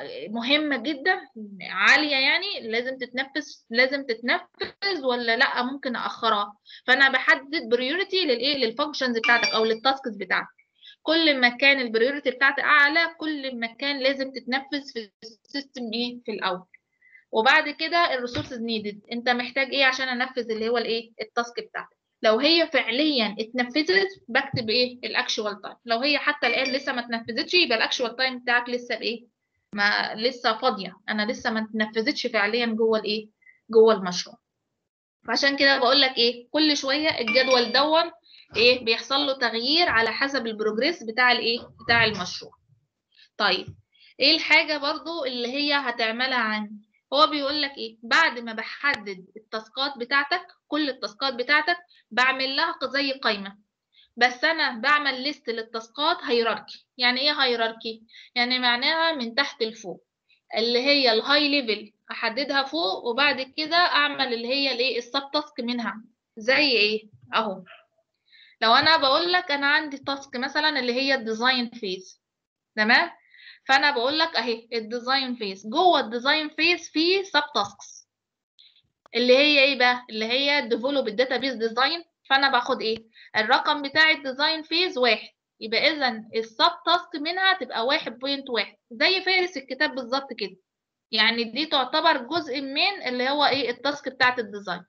A: مهمة جدا عالية يعني لازم تتنفذ لازم تتنفذ ولا لا ممكن أأخرها فأنا بحدد بريوريتي للإيه للفانكشنز بتاعتك أو للتاسكس بتاعتك كل ما كان البريوريتي بتاعتك أعلى كل ما كان لازم تتنفذ في السيستم إيه في الأول وبعد كده الريسورسز نيدد انت محتاج ايه عشان انفذ اللي هو الايه التاسك بتاعتك لو هي فعليا اتنفذت بكتب ايه الاكشوال تايم لو هي حتى الان لسه ما اتنفذتش يبقى الاكشوال تايم بتاعك لسه بايه ما لسه فاضيه انا لسه ما اتنفذتش فعليا جوه الايه جوه المشروع فعشان كده بقول لك ايه كل شويه الجدول دون ايه بيحصل له تغيير على حسب البروجريس بتاع الايه بتاع المشروع طيب ايه الحاجه برضو اللي هي هتعملها عندي هو بيقول لك ايه بعد ما بحدد التاسكات بتاعتك كل التاسكات بتاعتك بعمل لها زي قائمه بس انا بعمل ليست للتاسكات هيراركي يعني ايه هيراركي يعني معناها من تحت لفوق اللي هي الهاي ليفل احددها فوق وبعد كده اعمل اللي هي الايه السب تاسك منها زي ايه اهو لو انا بقول لك انا عندي تاسك مثلا اللي هي الديزاين فيز تمام فانا بقول لك اهي الديزاين فيز جوه الديزاين فيز في سب تاسكس اللي هي ايه بقى اللي هي ديفلوب الداتابيز ديزاين فانا باخد ايه الرقم بتاع الديزاين فيز واحد يبقى اذا السب تاسك منها تبقى واحد بوينت واحد زي فارس الكتاب بالظبط كده يعني دي تعتبر جزء من اللي هو ايه التاسك بتاعت الديزاين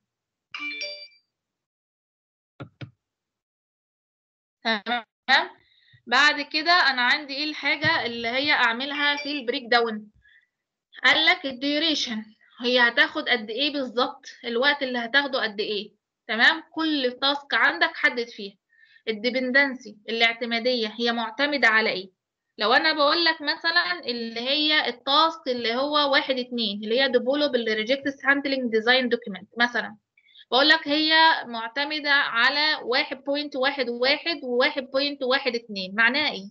A: تمام بعد كده انا عندي ايه الحاجه اللي هي اعملها في البريك داون قال لك الديوريشن هي هتاخد قد ايه بالظبط الوقت اللي هتاخده قد ايه تمام كل تاسك عندك حدد فيها الديبندنسي الاعتماديه هي معتمده على ايه لو انا بقول لك مثلا اللي هي التاسك اللي هو واحد اتنين اللي هي develop ال rejected handling design document مثلا بقول لك هي معتمدة على واحد بوينت واحد واحد وواحد بوينت واحد اتنين معناها ايه؟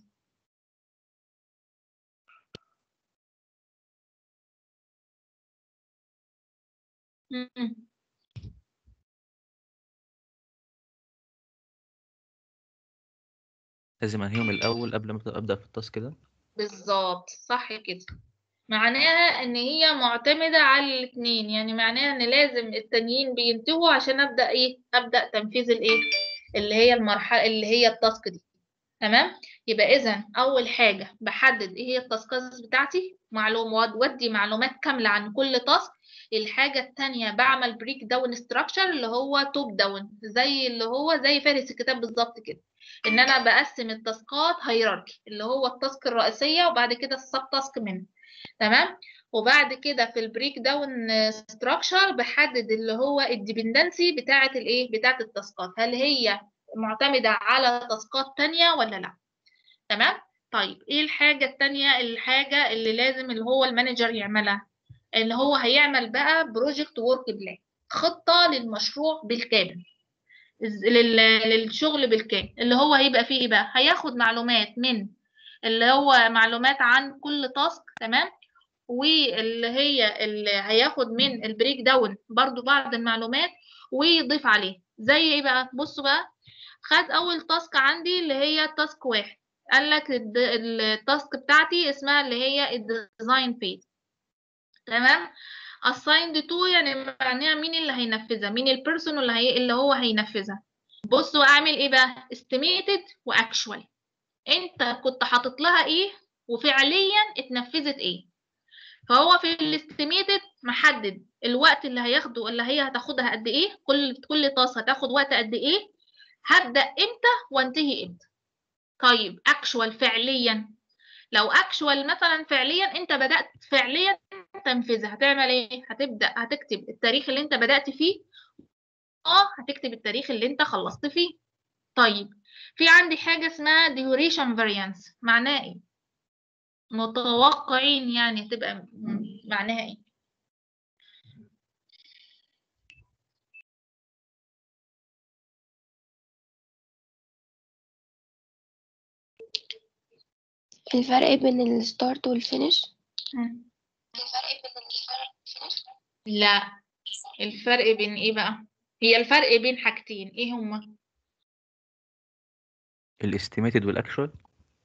A: مم.
D: لازم انهيهم الاول قبل ما ابدا في التاسك ده
A: بالظبط صح كده معناها ان هي معتمدة على الاتنين يعني معناها ان لازم التانيين بينتهوا عشان ابدأ ايه ابدأ تنفيذ الايه اللي هي المرحلة اللي هي التاسك دي تمام يبقى اذا اول حاجة بحدد ايه هي التاسكات بتاعتي معلومات ودي معلومات كاملة عن كل تاسك الحاجة التانية بعمل بريك داون ستراكشر اللي هو توب داون زي اللي هو زي فارس الكتاب بالظبط كده ان انا بقسم التاسكات هيراركي اللي هو التاسك الرئيسية وبعد كده السب تاسك منه تمام وبعد كده في البريك داون ستراكشر بحدد اللي هو الديبندنسي بتاعه الايه بتاعه التاسكات هل هي معتمده على تاسكات تانية ولا لا تمام طيب ايه الحاجه التانية الحاجه اللي لازم اللي هو المانجر يعملها اللي هو هيعمل بقى بروجكت ورك بلان خطه للمشروع بالكامل الز- لل- للشغل بالكامل اللي هو هيبقى فيه ايه بقى هياخد معلومات من اللي هو معلومات عن كل تاسك تمام واللي هي اللي هياخد من البريك داون برضو بعض المعلومات ويضيف عليه زي ايه بقى بصوا بقى خد اول تاسك عندي اللي هي تاسك واحد قال لك الد- التاسك بتاعتي اسمها اللي هي الديزاين فيز تمام assigned to يعني معناها مين اللي هينفذها مين البيرسون اللي هي اللي هو هينفذها بصوا اعمل ايه بقى estimated واكشوال انت كنت حاطط لها ايه وفعليا اتنفذت ايه فهو في الاستيميتد محدد الوقت اللي هياخده اللي هي هتاخدها قد ايه كل كل طاسه هتاخد وقت قد ايه هبدأ امتى وانتهي امتى طيب اكشوال فعليا لو اكشوال مثلا فعليا انت بدأت فعليا تنفذها هتعمل ايه هتبدأ هتكتب التاريخ اللي انت بدأت فيه اه هتكتب التاريخ اللي انت خلصت فيه طيب في عندي حاجة اسمها duration variance معناها ايه متوقعين يعني هتبقى م- معناها ايه
B: الفرق بين الستارت والفينش
A: مم. لا الفرق بين ايه بقى هي الفرق بين حاجتين ايه هما
D: الاستيميتد والاكشوال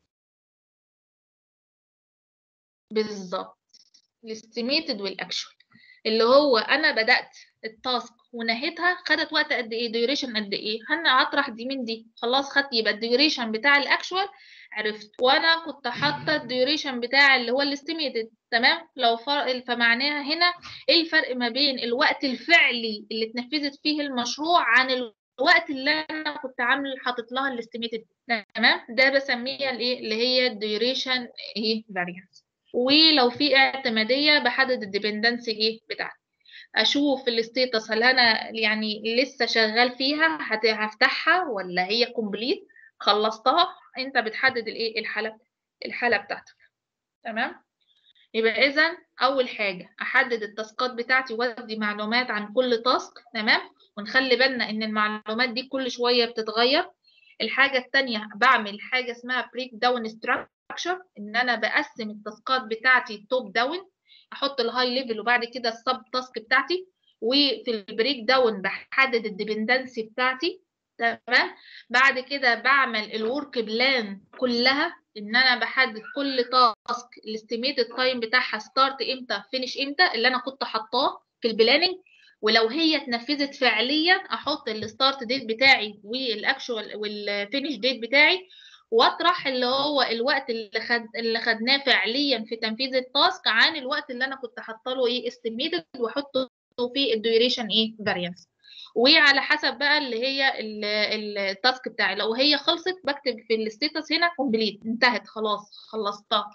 A: بالظبط الاستيميتد والاكشوال اللي هو انا بدات التاسك ونهيتها خدت وقت قد ايه ديوريشن قد ايه انا هطرح دي من دي خلاص خدت يبقى الديوريشن بتاع الاكشوال عرفت وانا كنت حاطه الديوريشن بتاع اللي هو الاستيميتد تمام لو فرق فمعناها هنا ايه الفرق ما بين الوقت الفعلي اللي اتنفذت فيه المشروع عن الوقت اللي انا كنت عامل حاطط لها الاستيميتد تمام ده بسميها الايه اللي هي الديوريشن ايه فاريانس ولو في اعتماديه بحدد الديبندنسي ايه بتاعتي اشوف الستيتس هل انا يعني لسه شغال فيها هت- هفتحها ولا هي كومبليت خلصتها انت بتحدد الايه الحاله الحاله بتاعتك تمام يبقى اذا اول حاجه احدد التاسكات بتاعتي وادي معلومات عن كل تاسك تمام ونخلي بالنا ان المعلومات دي كل شويه بتتغير الحاجه الثانيه بعمل حاجه اسمها بريك داون ستراكشر ان انا بقسم التاسكات بتاعتي توب داون احط الهاي ليفل وبعد كده السب تاسك بتاعتي وفي البريك داون بحدد الديبندنسي بتاعتي تمام بعد كده بعمل الورك بلان كلها ان انا بحدد كل تاسك الاستيميتد تايم بتاعها ستارت امتى فينش امتى اللي انا كنت حاطاه في البلاننج ولو هي اتنفذت فعليا احط الستارت ديت بتاعي والاكشوال والفينش ديت بتاعي واطرح اللي هو الوقت اللي خد اللي خدناه فعليا في تنفيذ التاسك عن الوقت اللي انا كنت حاطه له ايه استيميتد واحطه في الديوريشن ايه فاريانس وعلى حسب بقى اللي هي ال- ال- التاسك بتاعي لو هي خلصت بكتب في الستيتس هنا كومبليت انتهت خلاص خلصتها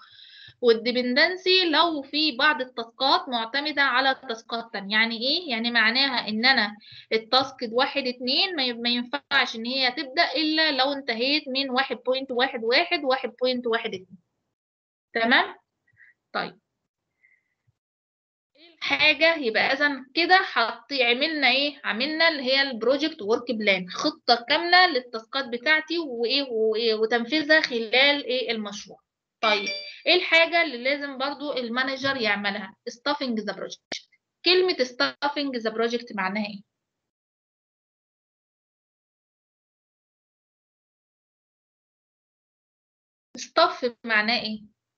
A: والديبندنسي لو في بعض التاسكات معتمدة على تاسكات تانية يعني ايه؟ يعني معناها ان انا التاسك واحد اتنين ما ي- ما ينفعش ان هي تبدأ الا لو انتهيت من واحد بوينت واحد واحد واحد بوينت واحد اتنين تمام؟ طيب حاجة يبقى إذا كده حط عملنا إيه؟ عملنا اللي هي البروجكت ورك بلان خطة كاملة للتاسكات بتاعتي وإيه وإيه وتنفيذها خلال إيه المشروع. طيب إيه الحاجة اللي لازم برضو المانجر يعملها؟ stuffing the project. كلمة stuffing the project معناها إيه؟ stuff معناه إيه؟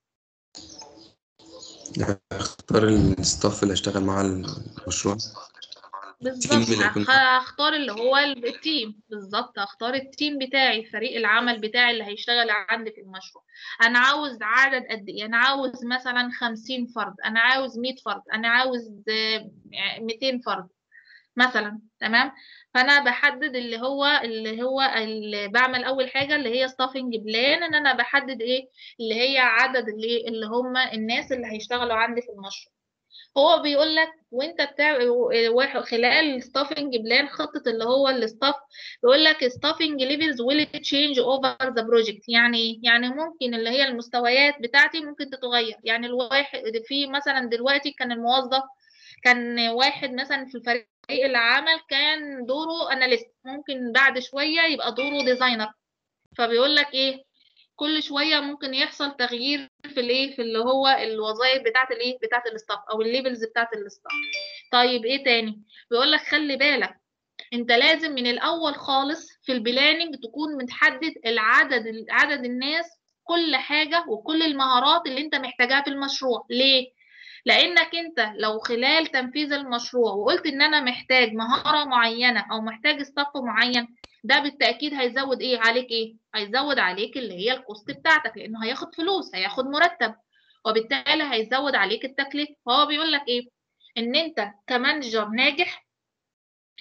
E: اختار الستاف اللي هشتغل معاه المشروع
A: بالظبط
E: اللي هيكون
A: هخ- هختار اللي هو ال- التيم بالظبط هختار التيم بتاعي فريق العمل بتاعي اللي هيشتغل عندي في المشروع انا عاوز عدد قد ايه انا عاوز مثلا 50 فرد انا عاوز 100 فرد انا عاوز آه، 200 فرد مثلا تمام فانا بحدد اللي هو اللي هو اللي بعمل اول حاجه اللي هي ستافنج بلان ان انا بحدد ايه اللي هي عدد اللي اللي هم الناس اللي هيشتغلوا عندي في المشروع هو بيقول لك وانت بتاع واحد- خلال الستافنج بلان خطه اللي هو الستاف بيقول لك ستافنج ليفلز ويل تشينج اوفر ذا بروجكت يعني إيه؟ يعني ممكن اللي هي المستويات بتاعتي ممكن تتغير يعني الواحد في مثلا دلوقتي كان الموظف كان واحد مثلا في الفريق العمل كان دوره اناليست ممكن بعد شويه يبقى دوره ديزاينر فبيقول لك ايه كل شويه ممكن يحصل تغيير في الايه في اللي هو الوظائف بتاعه الايه بتاعه الاستاف او الليفلز بتاعه الاستاف طيب ايه تاني بيقول لك خلي بالك انت لازم من الاول خالص في البلاننج تكون متحدد العدد عدد الناس كل حاجه وكل المهارات اللي انت محتاجاها في المشروع ليه لانك انت لو خلال تنفيذ المشروع وقلت ان انا محتاج مهاره معينه او محتاج ستاف معين ده بالتاكيد هيزود ايه عليك ايه هيزود عليك اللي هي الكوست بتاعتك لانه هياخد فلوس هياخد مرتب وبالتالي هيزود عليك التكلفه فهو بيقول لك ايه ان انت كمانجر ناجح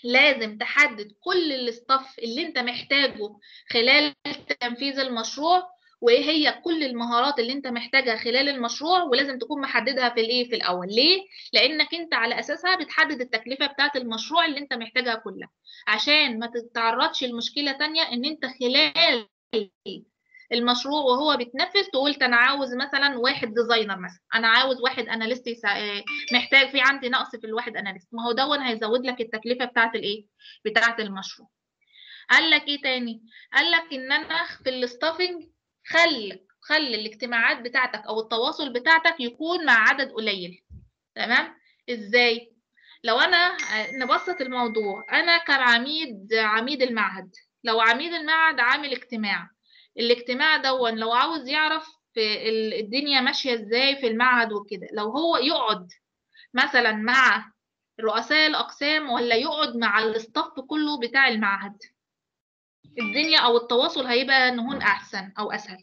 A: لازم تحدد كل الاستاف اللي انت محتاجه خلال تنفيذ المشروع وايه هي كل المهارات اللي انت محتاجها خلال المشروع ولازم تكون محددها في الايه في الاول ليه لانك انت على اساسها بتحدد التكلفه بتاعه المشروع اللي انت محتاجها كلها عشان ما تتعرضش لمشكله تانية ان انت خلال المشروع وهو بيتنفذ تقول انا عاوز مثلا واحد ديزاينر مثلا انا عاوز واحد اناليست يسا... محتاج في عندي نقص في الواحد اناليست ما هو دون هيزود لك التكلفه بتاعه الايه بتاعه المشروع قال لك ايه تاني قال لك ان انا في الاستافنج خلي خلي الاجتماعات بتاعتك او التواصل بتاعتك يكون مع عدد قليل تمام ازاي لو انا نبسط الموضوع انا كعميد عميد المعهد لو عميد المعهد عامل اجتماع الاجتماع دون لو عاوز يعرف في الدنيا ماشية ازاي في المعهد وكده لو هو يقعد مثلا مع رؤساء الأقسام ولا يقعد مع الاستاف كله بتاع المعهد الدنيا أو التواصل هيبقى نهون أحسن أو أسهل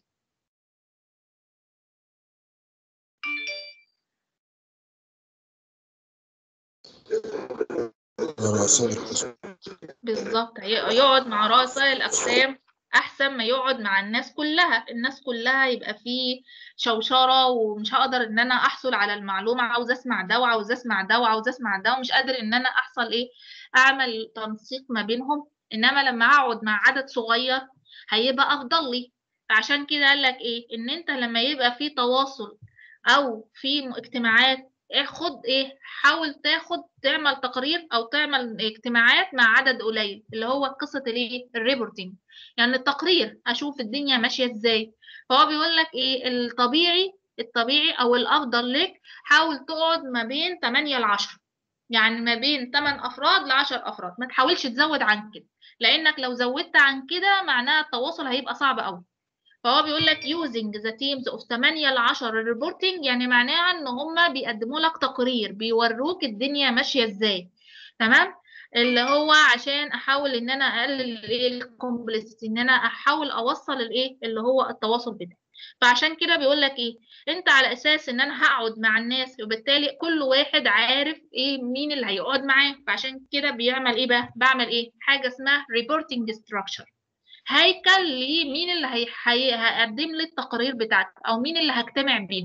A: بالظبط يقعد مع رؤساء الأقسام احسن ما يقعد مع الناس كلها الناس كلها يبقى فيه شوشره ومش هقدر ان انا احصل على المعلومه عاوز اسمع ده وعاوز اسمع ده وعاوز اسمع ده ومش قادر ان انا احصل ايه اعمل تنسيق ما بينهم انما لما اقعد مع عدد صغير هيبقى افضل لي فعشان كده قال لك ايه ان انت لما يبقى في تواصل او في اجتماعات خد ايه حاول تاخد تعمل تقرير او تعمل اجتماعات مع عدد قليل اللي هو قصه الايه الريبورتنج يعني التقرير اشوف الدنيا ماشيه ازاي فهو بيقول لك ايه الطبيعي الطبيعي او الافضل لك حاول تقعد ما بين 8 ل 10 يعني ما بين 8 افراد ل 10 افراد ما تحاولش تزود عن كده لانك لو زودت عن كده معناها التواصل هيبقى صعب قوي فهو بيقول لك using the teams of 8 ل 10 reporting يعني معناها ان هم بيقدموا لك تقرير بيوروك الدنيا ماشيه ازاي تمام اللي هو عشان احاول ان انا اقلل الايه الكومبلكسيتي ان انا احاول اوصل الايه اللي هو التواصل بتاعي فعشان كده بيقول لك ايه انت على اساس ان انا هقعد مع الناس وبالتالي كل واحد عارف ايه مين اللي هيقعد معاه فعشان كده بيعمل ايه بقى بعمل ايه حاجه اسمها reporting structure هيكل لي مين اللي هي... هي... هيقدم لي التقارير بتاعتي او مين اللي هجتمع بيه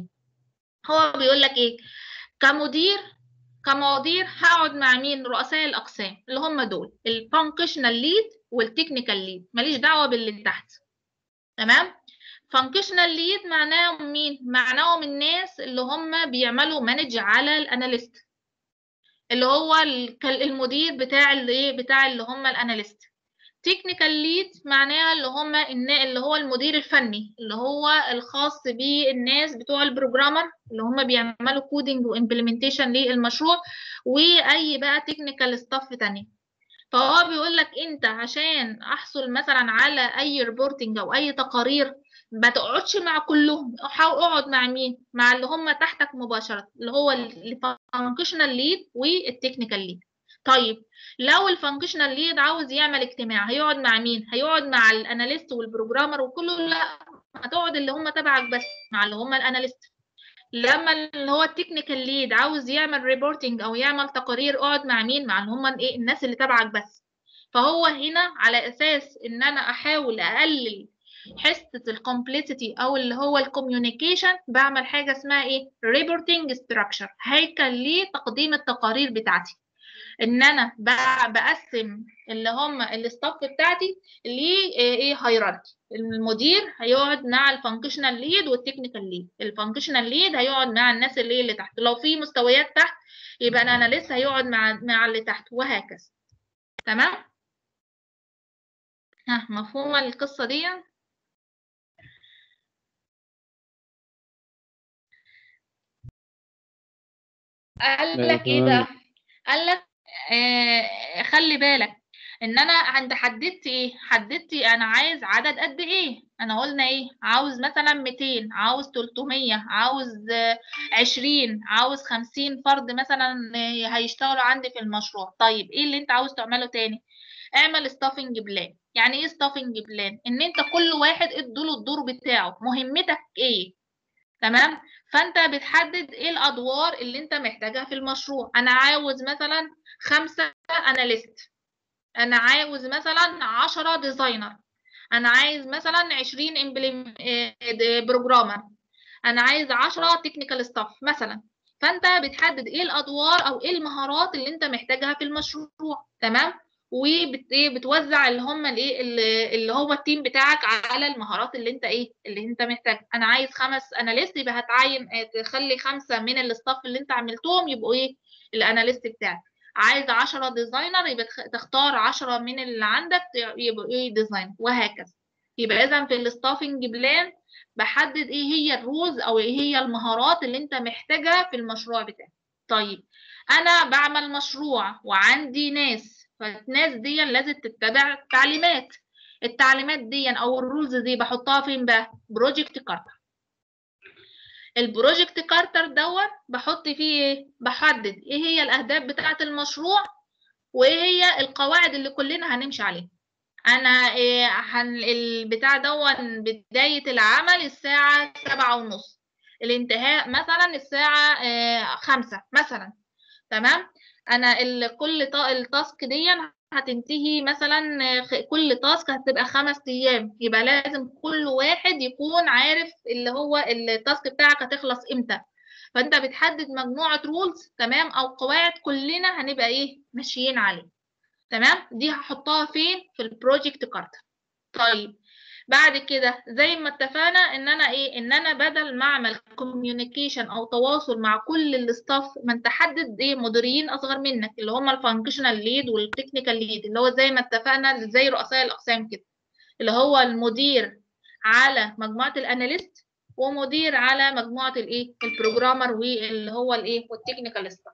A: هو بيقول لك ايه كمدير كمدير هقعد مع مين رؤساء الاقسام اللي هم دول الفانكشنال ليد والتكنيكال ليد ماليش دعوه باللي تحت تمام فانكشنال ليد معناهم مين معناهم الناس اللي هم بيعملوا مانج على الاناليست اللي هو المدير بتاع الايه بتاع اللي هم الاناليست تكنيكال ليد معناها اللي هم اللي هو المدير الفني اللي هو الخاص بالناس بتوع البروجرامر اللي هم بيعملوا كودينج وامبلمنتيشن للمشروع واي بقى تكنيكال ستاف تانية فهو بيقول لك انت عشان احصل مثلا على اي ريبورتنج او اي تقارير ما تقعدش مع كلهم حاول اقعد مع مين مع اللي هم تحتك مباشره اللي هو الفانكشنال ليد والتكنيكال ليد طيب لو الفانكشنال ليد عاوز يعمل اجتماع هيقعد مع مين هيقعد مع الاناليست والبروجرامر وكله لا هتقعد اللي هم تبعك بس مع اللي هم الاناليست لما اللي هو التكنيكال ليد عاوز يعمل ريبورتنج او يعمل تقارير اقعد مع مين مع اللي هم ايه الناس اللي تبعك بس فهو هنا على اساس ان انا احاول اقلل حصه الكومبلكسيتي او اللي هو الكوميونيكيشن بعمل حاجه اسمها ايه ريبورتنج ستراكشر هيكل لتقديم التقارير بتاعتي ان انا بقسم اللي هم الستاف بتاعتي لايه هيراركي المدير هيقعد مع الفانكشنال ليد والتكنيكال ليد الفانكشنال ليد هيقعد مع الناس اللي اللي تحت لو في مستويات تحت يبقى انا لسه هيقعد مع مع اللي تحت وهكذا تمام ها مفهومه القصه دي قال لك ايه بقى قال لك آه خلي بالك ان انا عند حددت ايه حددت انا عايز عدد قد ايه انا قلنا ايه عاوز مثلا 200 عاوز 300 عاوز آه 20 عاوز 50 فرد مثلا آه هيشتغلوا عندي في المشروع طيب ايه اللي انت عاوز تعمله تاني اعمل ستافنج بلان يعني ايه ستافنج بلان ان انت كل واحد ادوله الدور بتاعه مهمتك ايه تمام فانت بتحدد ايه الادوار اللي انت محتاجها في المشروع انا عاوز مثلا خمسة اناليست انا عاوز مثلا 10 ديزاينر انا عايز مثلا 20 بروجرامر انا عايز 10 تكنيكال ستاف مثلا فانت بتحدد ايه الادوار او ايه المهارات اللي انت محتاجها في المشروع تمام وبتوزع اللي هم الايه اللي اللي هو التيم بتاعك على المهارات اللي انت ايه اللي انت محتاج انا عايز خمس اناليست يبقى هتعين آه، تخلي خمسه من الاستاف اللي انت عملتهم يبقوا ايه الاناليست بتاعك عايز 10 ديزاينر يبقى تخ- تختار 10 من اللي عندك يبقوا ايه ديزاين وهكذا يبقى اذا في الستافنج بلان بحدد ايه هي الرولز او ايه هي المهارات اللي انت محتاجها في المشروع بتاعك طيب انا بعمل مشروع وعندي ناس فالناس دي لازم تتبع التعليمات التعليمات دي او الرولز دي بحطها فين بقى بروجكت كارتر البروجكت كارتر دوت بحط فيه ايه بحدد ايه هي الاهداف بتاعه المشروع وايه هي القواعد اللي كلنا هنمشي عليها انا إيه هن البتاع دون بداية العمل الساعة سبعة ونص الانتهاء مثلا الساعة إيه خمسة مثلا تمام انا ال- كل تا- التاسك دي هتنتهي مثلا آه، خ- كل تاسك هتبقى خمس ايام يبقى لازم كل واحد يكون عارف اللي هو التاسك بتاعك هتخلص امتى فانت بتحدد مجموعة رولز تمام او قواعد كلنا هنبقى ايه ماشيين عليه تمام دي هحطها فين في البروجكت كارتر طيب بعد كده زي ما اتفقنا ان انا ايه ان انا بدل ما اعمل كوميونيكيشن او تواصل مع كل الستاف ما انت حدد ايه مديرين اصغر منك اللي هم الفانكشنال ليد والتكنيكال ليد اللي هو زي ما اتفقنا زي رؤساء الاقسام كده اللي هو المدير على مجموعة الاناليست ومدير على مجموعة الايه البروجرامر واللي هو الايه والتكنيكال ستاف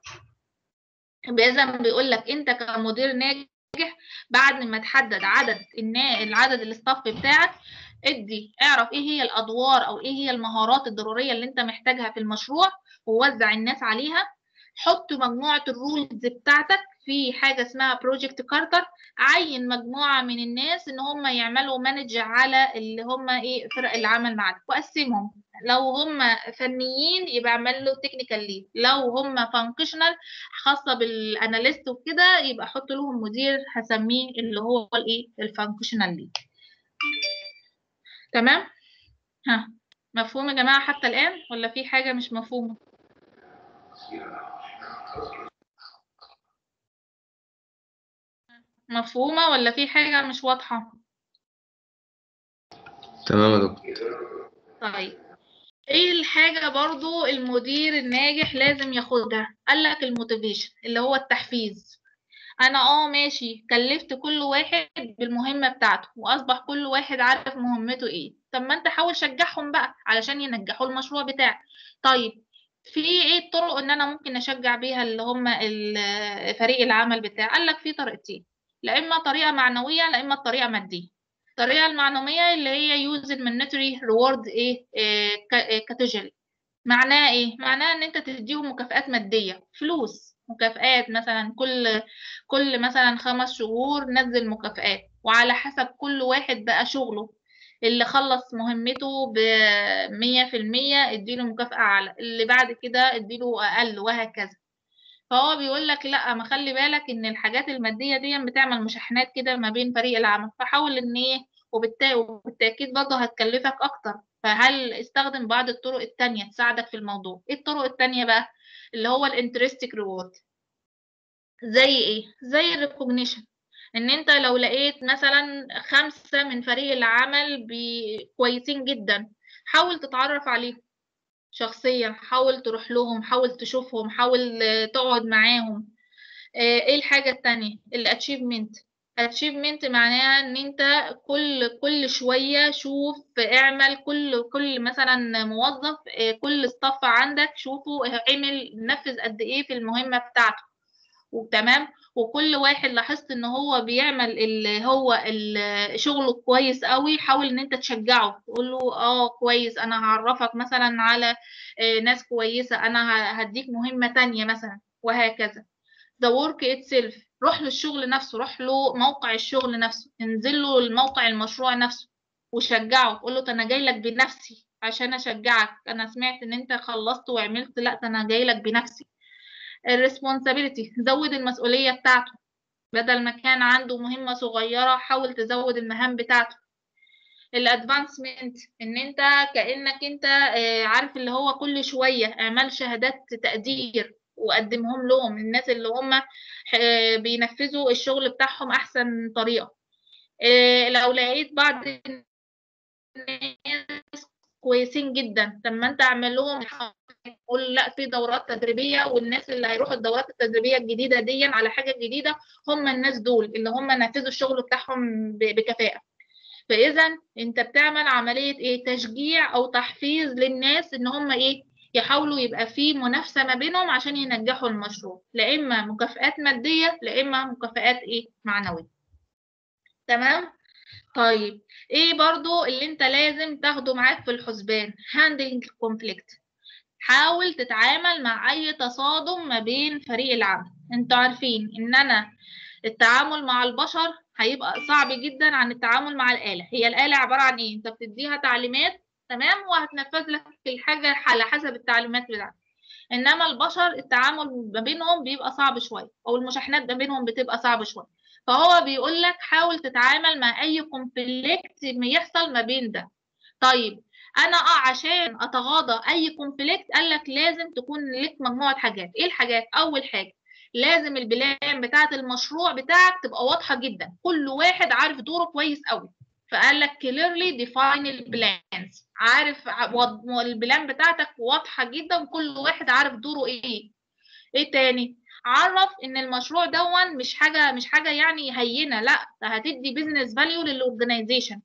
A: باذن بيقول لك انت كمدير ناجح بعد ما تحدد عدد النا... العدد الاستاف بتاعك ادي اعرف ايه هي الادوار او ايه هي المهارات الضروريه اللي انت محتاجها في المشروع ووزع الناس عليها حط مجموعه الرولز بتاعتك في حاجه اسمها بروجكت كارتر عين مجموعه من الناس ان هم يعملوا مانج على اللي هم ايه فرق العمل معاك وقسمهم لو هم فنيين يبقى اعمل له تكنيكال ليد لو هم فانكشنال خاصه بالاناليست وكده يبقى احط لهم مدير هسميه اللي هو الايه الفانكشنال ليد تمام ها مفهوم يا جماعه حتى الان ولا في حاجه مش مفهومه مفهومه ولا في حاجه مش واضحه
E: تمام يا دكتور
A: طيب ايه الحاجة برضو المدير الناجح لازم ياخدها قالك الموتيفيشن اللي هو التحفيز انا اه ماشي كلفت كل واحد بالمهمة بتاعته واصبح كل واحد عارف مهمته ايه طب ما انت حاول شجعهم بقى علشان ينجحوا المشروع بتاعك طيب في ايه الطرق ان انا ممكن اشجع بيها اللي هم ال- فريق العمل بتاعي قالك في طريقتين لا اما طريقة معنوية لا اما طريقة مادية الطريقة المعنوية اللي هي يوز المنتري ريورد ايه كاتيجوري معناها ايه معناها ان انت تديهم مكافآت مادية فلوس مكافآت مثلا كل كل مثلا خمس شهور نزل مكافآت وعلى حسب كل واحد بقى شغله اللي خلص مهمته بمية في المية اديله مكافأة أعلى اللي بعد كده اديله أقل وهكذا فهو بيقول لك لا ما خلي بالك ان الحاجات الماديه دي بتعمل مشاحنات كده ما بين فريق العمل فحاول ان ايه وبالتا- وبالتاكيد برضه هتكلفك اكتر فهل استخدم بعض الطرق التانية تساعدك في الموضوع ايه الطرق التانية بقى اللي هو الانترستيك ريورد زي ايه زي الريكوجنيشن ان انت لو لقيت مثلا خمسة من فريق العمل بي- كويسين جدا حاول تتعرف عليهم شخصيا حاول تروح لهم حاول تشوفهم حاول آه، تقعد معاهم آه، ايه الحاجة التانية الاتشيفمنت اتشيفمنت معناها ان انت كل كل شوية شوف اعمل كل كل مثلا موظف آه، كل ستاف عندك شوفه عمل نفذ قد ايه في المهمة بتاعته وتمام وكل واحد لاحظت ان هو بيعمل اللي هو ال- شغله كويس قوي حاول ان انت تشجعه تقول له اه كويس انا هعرفك مثلا على آه، ناس كويسة انا ه- هديك مهمة تانية مثلا وهكذا the work itself روح للشغل نفسه روح له موقع الشغل نفسه انزل له الموقع المشروع نفسه وشجعه قول له ده انا جاي لك بنفسي عشان اشجعك انا سمعت ان انت خلصت وعملت لا ده انا جاي لك بنفسي الريسبونسابيلتي زود المسؤولية بتاعته بدل ما كان عنده مهمة صغيرة حاول تزود المهام بتاعته الادفانسمنت ان انت كأنك انت آه، عارف اللي هو كل شوية اعمال شهادات تقدير وقدمهم لهم الناس اللي هم آه، بينفذوا الشغل بتاعهم احسن طريقة آه، لو لقيت بعض الناس كويسين جدا طب ما انت اعمل لهم قول لا في دورات تدريبيه والناس اللي هيروحوا الدورات التدريبيه الجديده دي على حاجه جديده هم الناس دول اللي هم نفذوا الشغل بتاعهم ب- بكفاءه فاذا انت بتعمل عمليه ايه تشجيع او تحفيز للناس ان هم ايه يحاولوا يبقى في منافسه ما بينهم عشان ينجحوا المشروع لا اما مكافآت ماديه لا اما مكافآت ايه معنويه تمام طيب ايه برضو اللي انت لازم تاخده معاك في الحسبان handling conflict حاول تتعامل مع اي تصادم ما بين فريق العمل انتوا عارفين ان انا التعامل مع البشر هيبقى صعب جدا عن التعامل مع الآلة هي الآلة عبارة عن ايه انت بتديها تعليمات تمام وهتنفذ لك الحاجة على حسب التعليمات بتاعتك انما البشر التعامل ما بينهم بيبقى صعب شوية او المشاحنات ما بينهم بتبقى صعبة شوية فهو بيقول لك حاول تتعامل مع اي كونفليكت يحصل ما بين ده طيب انا اه عشان اتغاضى اي كونفليكت قال لك لازم تكون لك مجموعه حاجات ايه الحاجات اول حاجه لازم البلان بتاعه المشروع بتاعك تبقى واضحه جدا كل واحد عارف دوره كويس قوي فقال لك clearly define البلانز عارف ع- وض- البلان بتاعتك واضحه جدا وكل واحد عارف دوره ايه ايه تاني عرف ان المشروع دون مش حاجه مش حاجه يعني هينه لا ده هتدي بيزنس فاليو للاورجنايزيشن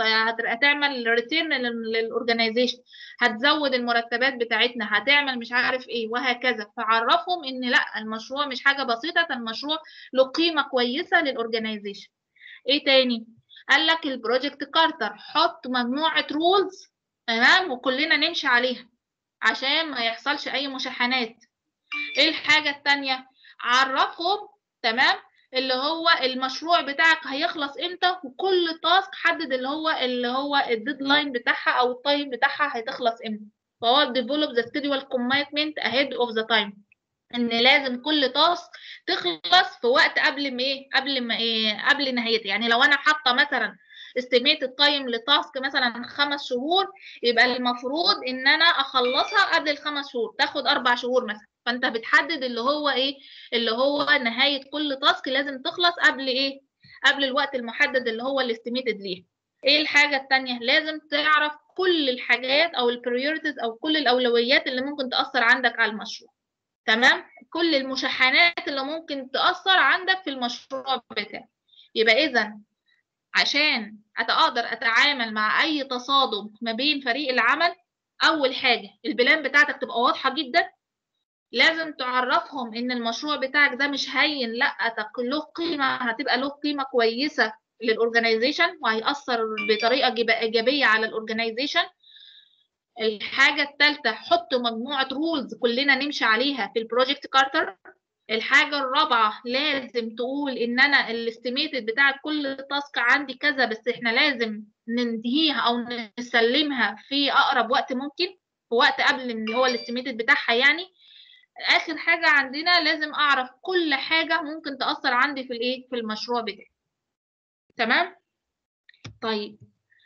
A: هتعمل ريتيرن للاورجنايزيشن هتزود المرتبات بتاعتنا هتعمل مش عارف ايه وهكذا فعرفهم ان لا المشروع مش حاجه بسيطه ده المشروع له قيمه كويسه للاورجنايزيشن ايه تاني قال لك البروجكت كارتر حط مجموعه رولز تمام وكلنا نمشي عليها عشان ما يحصلش اي مشاحنات ايه الحاجة التانية عرفهم تمام اللي هو المشروع بتاعك هيخلص امتى وكل تاسك حدد اللي هو اللي هو الديدلاين بتاعها او التايم بتاعها هتخلص امتى فهو develop the schedule commitment ahead of the time ان لازم كل تاسك تخلص في وقت قبل ما ايه قبل ما ايه قبل نهايتها يعني لو انا حاطه مثلا استيميت التايم لتاسك مثلا خمس شهور يبقى المفروض ان انا اخلصها قبل الخمس شهور تاخد اربع شهور مثلا فانت بتحدد اللي هو ايه اللي هو نهايه كل تاسك لازم تخلص قبل ايه قبل الوقت المحدد اللي هو الاستيميتد ليه ايه الحاجه التانية لازم تعرف كل الحاجات او البريوريتيز او كل الاولويات اللي ممكن تاثر عندك على المشروع تمام كل المشاحنات اللي ممكن تاثر عندك في المشروع بتاعك يبقى اذا عشان اقدر اتعامل مع اي تصادم ما بين فريق العمل اول حاجه البلان بتاعتك تبقى واضحه جدا لازم تعرفهم ان المشروع بتاعك ده مش هين لا ده له قيمه هتبقى له قيمه كويسه للاورجنايزيشن وهيأثر بطريقه جب- ايجابيه على الاورجنايزيشن الحاجه الثالثه حط مجموعه رولز كلنا نمشي عليها في البروجكت كارتر الحاجة الرابعة لازم تقول إن أنا الاستيميتد بتاعت كل تاسك عندي كذا بس إحنا لازم ننتهيها أو نسلمها في أقرب وقت ممكن في وقت قبل اللي هو الاستيميتد بتاعها يعني آخر حاجة عندنا لازم أعرف كل حاجة ممكن تأثر عندي في الإيه في المشروع بتاعي تمام طيب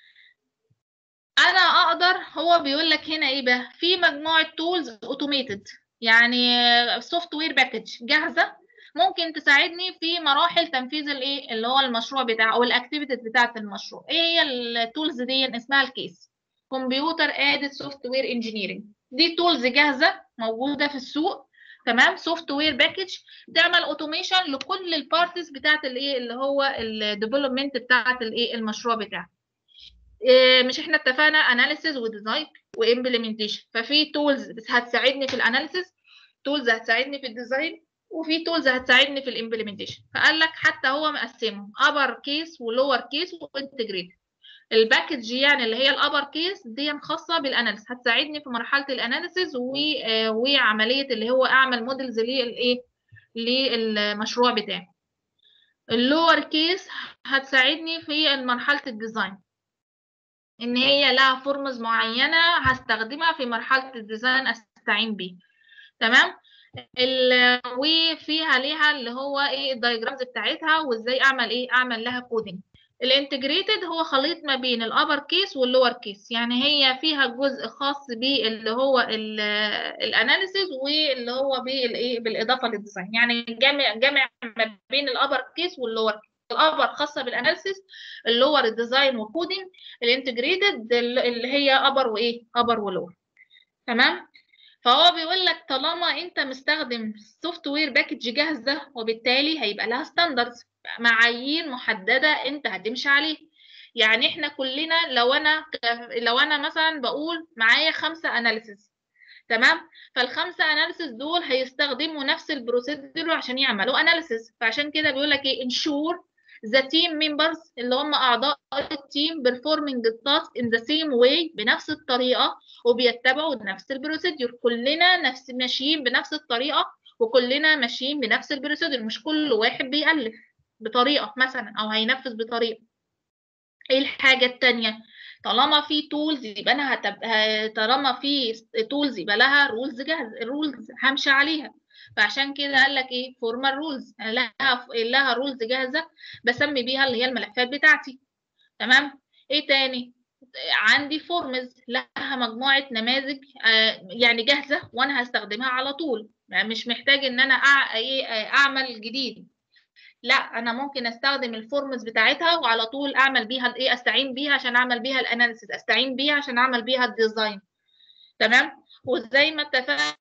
A: أنا أقدر هو بيقول لك هنا إيه بقى في مجموعة تولز أوتوميتد يعني سوفت وير باكج جاهزه ممكن تساعدني في مراحل تنفيذ الايه اللي هو المشروع بتاع او الاكتيفيتيز بتاعه المشروع ايه هي التولز دي اسمها الكيس كمبيوتر ادد سوفت وير انجينيرنج دي تولز جاهزه موجوده في السوق تمام سوفت وير باكج تعمل اوتوميشن لكل البارتس بتاعه الايه اللي هو الديفلوبمنت بتاعه الايه المشروع بتاعك إيه مش احنا اتفقنا اناليسيز وديزاين وامبلمنتيشن ففي تولز هتساعدني في الاناليسيز تولز هتساعدني في الديزاين وفي تولز هتساعدني في الامبلمنتيشن فقال لك حتى هو مقسمهم ابر كيس ولور كيس وانتجريت الباكج يعني اللي هي الابر كيس دي خاصه بالاناليسيس هتساعدني في مرحله الاناليسيس وعمليه اللي هو اعمل موديلز للايه للمشروع بتاعي اللور كيس هتساعدني في مرحله الديزاين ان هي لها فورمز معينه هستخدمها في مرحله الديزاين استعين بيه تمام ال- وفيها ليها اللي هو ايه الدايجرامز بتاعتها وازاي اعمل ايه اعمل لها كودنج الانتجريتد هو خليط ما بين الابر كيس واللور كيس يعني هي فيها جزء خاص باللي هو الاناليسيز واللي هو بالايه بالاضافه للديزاين يعني جامع جامع ما بين الابر كيس واللور الابر خاصه بالاناليسيز اللور الديزاين والكودنج الانتجريتد اللي هي ابر وايه ابر ولور تمام فهو بيقول لك طالما انت مستخدم سوفت وير باكج جاهزه وبالتالي هيبقى لها ستاندردز معايير محدده انت هتمشي عليها يعني احنا كلنا لو انا لو انا مثلا بقول معايا خمسه اناليسيز تمام فالخمسه اناليسيز دول هيستخدموا نفس البروسيدور عشان يعملوا اناليسيز فعشان كده بيقول لك ايه ensure the team members اللي هم اعضاء التيم performing the task in the same way بنفس الطريقه وبيتبعوا نفس البروسيدور كلنا نفس ماشيين بنفس الطريقه وكلنا ماشيين بنفس البروسيدور مش كل واحد بيألف بطريقه مثلا او هينفذ بطريقه ايه الحاجه التانية طالما في تولز يبقى انا هتب... ه- طالما في تولز يبقى لها رولز جاهز الرولز همشي عليها فعشان كده قال لك ايه فورمال رولز لها لها رولز جاهزه بسمي بيها اللي هي الملفات بتاعتي تمام ايه تاني عندي فورمز لها مجموعه نماذج آه، يعني جاهزه وانا هستخدمها على طول يعني مش محتاج ان انا أع... إيه، آه، اعمل جديد لا انا ممكن استخدم الفورمز بتاعتها وعلى طول اعمل بيها الايه استعين بيها عشان اعمل بيها الاناليسيس استعين بيها عشان اعمل بيها الديزاين تمام وزي ما اتفقنا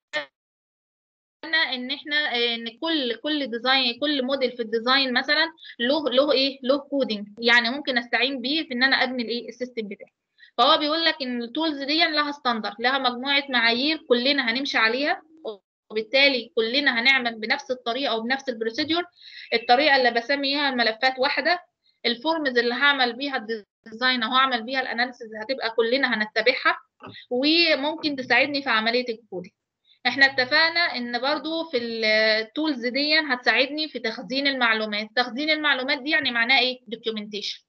A: ان احنا ان كل كل ديزاين كل موديل في الديزاين مثلا له له ايه له كودنج يعني ممكن استعين بيه في ان انا ابني الايه السيستم بتاعي فهو بيقول لك ان التولز دي لها ستاندرد لها مجموعه معايير كلنا هنمشي عليها وبالتالي كلنا هنعمل بنفس الطريقه وبنفس البروسيدور الطريقه اللي بسميها الملفات واحده الفورمز اللي هعمل بيها الديزاين او هعمل بيها الاناليسيز هتبقى كلنا هنتبعها وممكن تساعدني في عمليه الكودينج احنا اتفقنا ان برضو في التولز دي هتساعدني في تخزين المعلومات تخزين المعلومات دي يعني معناها ايه دوكيومنتيشن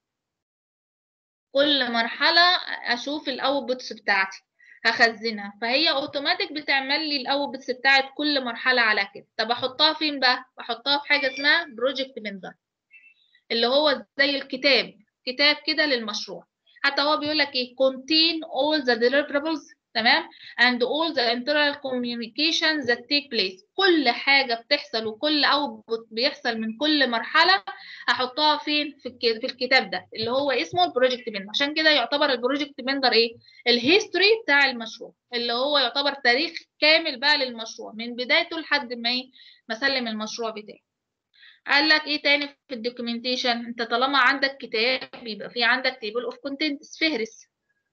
A: كل مرحله اشوف الاوتبوتس بتاعتي هخزنها فهي اوتوماتيك بتعمل لي الاوتبوتس بتاعت كل مرحله على كده طب احطها فين بقى بحطها في حاجه اسمها بروجكت بندر اللي هو زي الكتاب كتاب كده للمشروع حتى هو بيقول لك ايه contain all the deliverables تمام and all the internal communications that take place كل حاجة بتحصل وكل output بيحصل من كل مرحلة هحطها فين في, الك... في الكتاب ده اللي هو اسمه البروجكت بندر عشان كده يعتبر البروجكت بندر ايه الهيستوري بتاع المشروع اللي هو يعتبر تاريخ كامل بقى للمشروع من بدايته لحد ما ايه ما سلم المشروع بتاعي قال لك ايه تاني في الدوكيومنتيشن انت طالما عندك كتاب يبقى في عندك تيبل اوف كونتنتس فهرس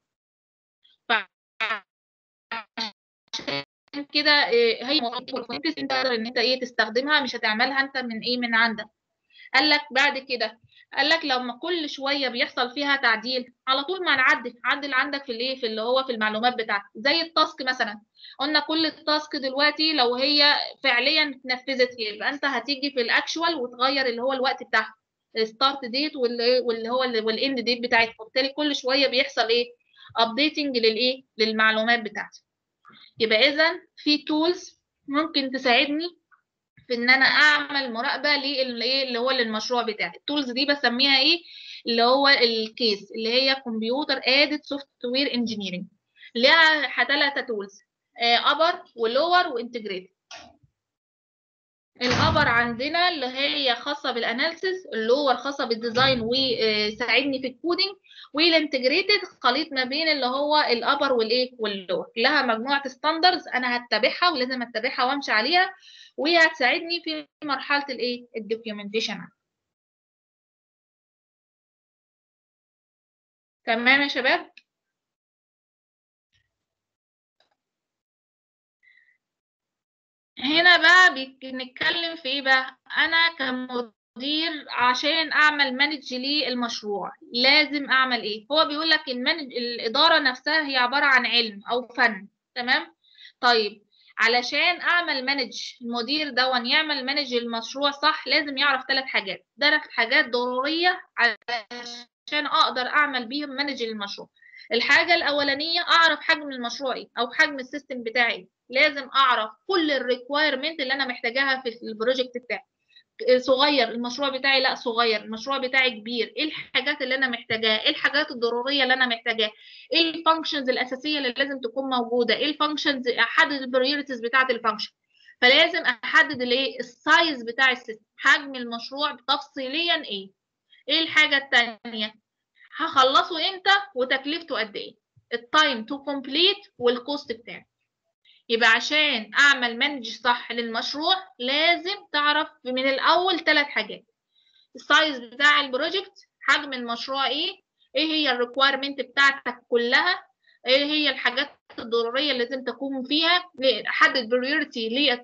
A: عشان كده إيه هي كونتنتس انت تقدر ان انت ايه تستخدمها مش هتعملها انت من ايه من عندك قال لك بعد كده قال لك لما كل شويه بيحصل فيها تعديل على طول ما نعدل عدل عندك في الايه في اللي هو في المعلومات بتاعتك زي التاسك مثلا قلنا كل التاسك دلوقتي لو هي فعليا اتنفذت يبقى انت هتيجي في الاكشوال وتغير اللي هو الوقت بتاعها الستارت ديت واللي هو والاند ديت بتاعتها وبالتالي كل شويه بيحصل ايه ابديتنج للايه للمعلومات بتاعتي يبقى اذا في تولز ممكن تساعدني في ان انا اعمل مراقبه للايه اللي هو للمشروع بتاعي التولز دي بسميها ايه اللي هو الكيس اللي هي كمبيوتر ادد سوفت وير انجينيرنج ليها ثلاثه تولز ابر ولور وانتجريتد الابر عندنا اللي هي خاصه بالاناليسيس اللور خاصه بالديزاين وساعدني في الكودينج والانتجريتد خليط ما بين اللي هو الابر والايه واللور لها مجموعه ستاندردز انا هتبعها ولازم اتبعها وامشي عليها وهي هتساعدني في مرحله الايه الدوكيومنتيشن تمام يا شباب هنا بقى بنتكلم في ايه بقى انا كمدير عشان اعمل مانج للمشروع لازم اعمل ايه هو بيقول لك المانج الاداره نفسها هي عباره عن علم او فن تمام طيب علشان اعمل مانج المدير دون يعمل مانج المشروع صح لازم يعرف ثلاث حاجات ثلاث حاجات ضروريه عشان اقدر اعمل بيهم مانج للمشروع الحاجة الأولانية أعرف حجم المشروع إيه أو حجم السيستم بتاعي إيه لازم أعرف كل الريكوايرمنت اللي أنا محتاجاها في البروجكت بتاعي صغير المشروع بتاعي لا صغير المشروع بتاعي كبير ايه الحاجات اللي انا محتاجاها ايه الحاجات الضروريه اللي انا محتاجاها ايه الفانكشنز الاساسيه اللي لازم تكون موجوده ايه الفانكشنز احدد البريوريتيز بتاعه الفانكشن فلازم احدد الايه السايز بتاع السيستم حجم المشروع تفصيليا ايه ايه الحاجه الثانيه هخلصه امتى وتكلفته قد ايه التايم تو كومبليت والكوست بتاعه يبقى عشان اعمل مانج صح للمشروع لازم تعرف من الاول ثلاث حاجات السايز بتاع البروجكت حجم المشروع ايه ايه هي الريكويرمنت بتاعتك كلها ايه هي الحاجات الضروريه اللي لازم تكون فيها احدد بريورتي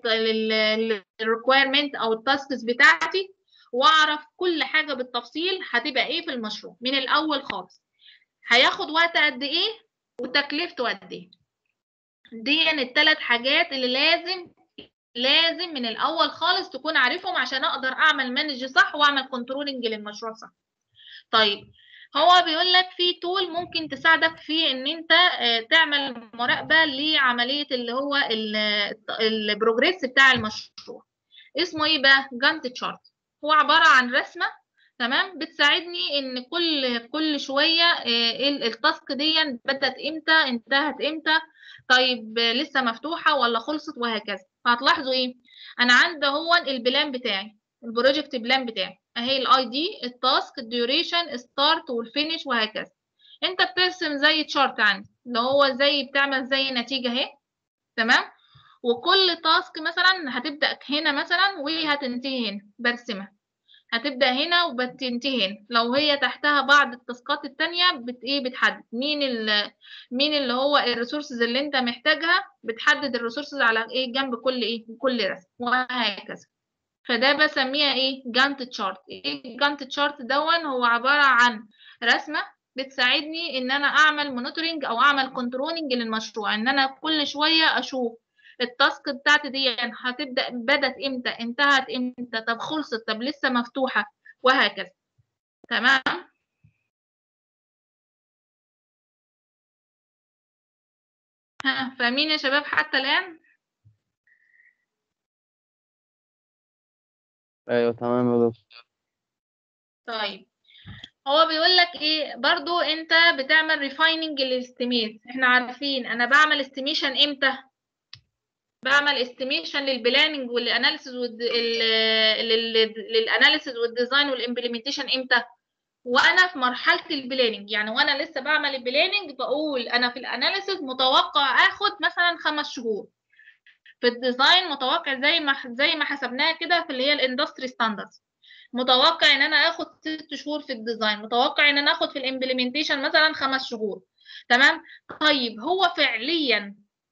A: للريكويرمنت او التاسكس بتاعتي واعرف كل حاجه بالتفصيل هتبقى ايه في المشروع من الاول خالص هياخد وقت قد ايه وتكلفته قد ايه دي الثلاث حاجات اللي لازم لازم من الاول خالص تكون عارفهم عشان اقدر اعمل مانج صح واعمل كنترولنج للمشروع صح طيب هو بيقول لك في تول ممكن تساعدك في ان انت تعمل مراقبه لعمليه اللي هو البروجريس بتاع المشروع اسمه ايه بقى جانت تشارت هو عباره عن رسمه تمام بتساعدني ان كل كل شويه التاسك دي بدات امتى انتهت امتى طيب لسه مفتوحه ولا خلصت وهكذا فهتلاحظوا ايه انا عندي هو البلان بتاعي البروجكت بلان بتاعي اهي الاي دي التاسك الديوريشن ستارت والفينش وهكذا انت بترسم زي تشارت عندي اللي هو زي بتعمل زي نتيجه اهي تمام وكل تاسك مثلا هتبدا هنا مثلا وهتنتهي هنا برسمها هتبدا هنا وبتنتهي هنا لو هي تحتها بعض التاسكات التانية بت ايه بتحدد مين ال مين اللي هو الريسورسز اللي انت محتاجها بتحدد الريسورسز على ايه جنب كل ايه كل رسم وهكذا فده بسميها ايه جانت تشارت ايه جانت تشارت دون هو عباره عن رسمه بتساعدني ان انا اعمل مونيتورنج او اعمل كنترولنج للمشروع ان انا كل شويه اشوف التاسك بتاعتي دي هتبدا بدت امتى انتهت امتى طب خلصت طب لسه مفتوحه وهكذا تمام ها فاهمين يا شباب حتى الان
F: ايوه تمام يا دكتور
A: طيب هو بيقول لك ايه برضو انت بتعمل ريفايننج للاستيميت احنا عارفين انا بعمل استيميشن امتى بعمل استيميشن للبلاننج والاناليسيز للاناليسيز والديزاين والامبلمنتيشن امتى وانا في مرحله البلاننج يعني وانا لسه بعمل البلاننج بقول انا في الاناليسيز متوقع اخد مثلا خمس شهور في الديزاين متوقع زي ما زي ما حسبناها كده في اللي هي الاندستري ستاندردز متوقع ان انا اخد ست شهور في الديزاين متوقع ان انا اخد في الامبلمنتيشن مثلا خمس شهور تمام طيب هو فعليا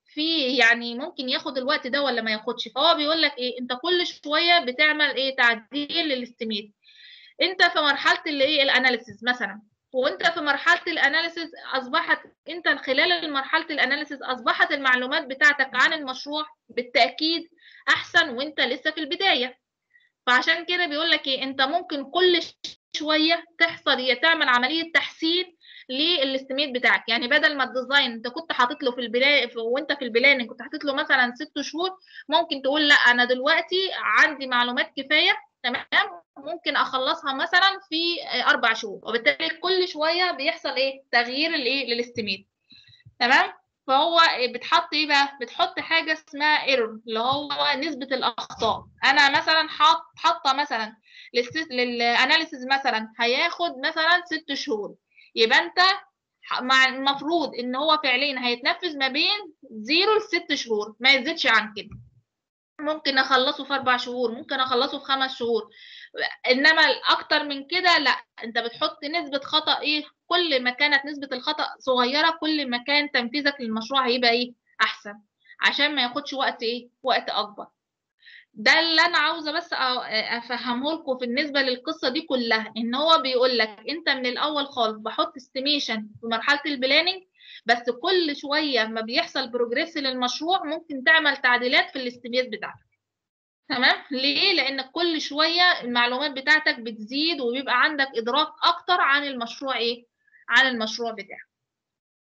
A: في يعني ممكن ياخد الوقت ده ولا ما ياخدش فهو بيقول لك ايه انت كل شويه بتعمل ايه تعديل للاستيميت انت في مرحله اللي ايه الاناليسيز مثلا وانت في مرحله الاناليسيز اصبحت انت خلال مرحله الاناليسيز اصبحت المعلومات بتاعتك عن المشروع بالتاكيد احسن وانت لسه في البدايه فعشان كده بيقول لك ايه انت ممكن كل شويه تحصل هي تعمل عمليه تحسين للاستيميت بتاعك يعني بدل ما الديزاين انت كنت حاطط له في البدايه وانت في البلاننج كنت حاطط له مثلا ست شهور ممكن تقول لا انا دلوقتي عندي معلومات كفايه تمام ممكن اخلصها مثلا في اربع شهور وبالتالي كل شويه بيحصل ايه تغيير الايه للاستيميت تمام فهو بتحط ايه بقى بتحط حاجه اسمها ايرور اللي هو نسبه الاخطاء انا مثلا حاط حاطه مثلا للاناليسيز مثلا هياخد مثلا ست شهور يبقى انت مع المفروض ان هو فعليا هيتنفذ ما بين زيرو لست شهور ما يزيدش عن كده ممكن اخلصه في اربع شهور ممكن اخلصه في خمس شهور انما اكتر من كده لا انت بتحط نسبه خطا ايه كل ما كانت نسبه الخطا صغيره كل ما كان تنفيذك للمشروع هيبقى ايه احسن عشان ما ياخدش وقت ايه وقت اكبر ده اللي انا عاوزه بس افهمه لكم بالنسبه للقصه دي كلها ان هو بيقول لك انت من الاول خالص بحط استيميشن في مرحله البلاننج بس كل شويه ما بيحصل بروجريس للمشروع ممكن تعمل تعديلات في الاستيميت بتاعتك تمام ليه لان كل شويه المعلومات بتاعتك بتزيد وبيبقى عندك ادراك اكتر عن المشروع ايه عن المشروع بتاعك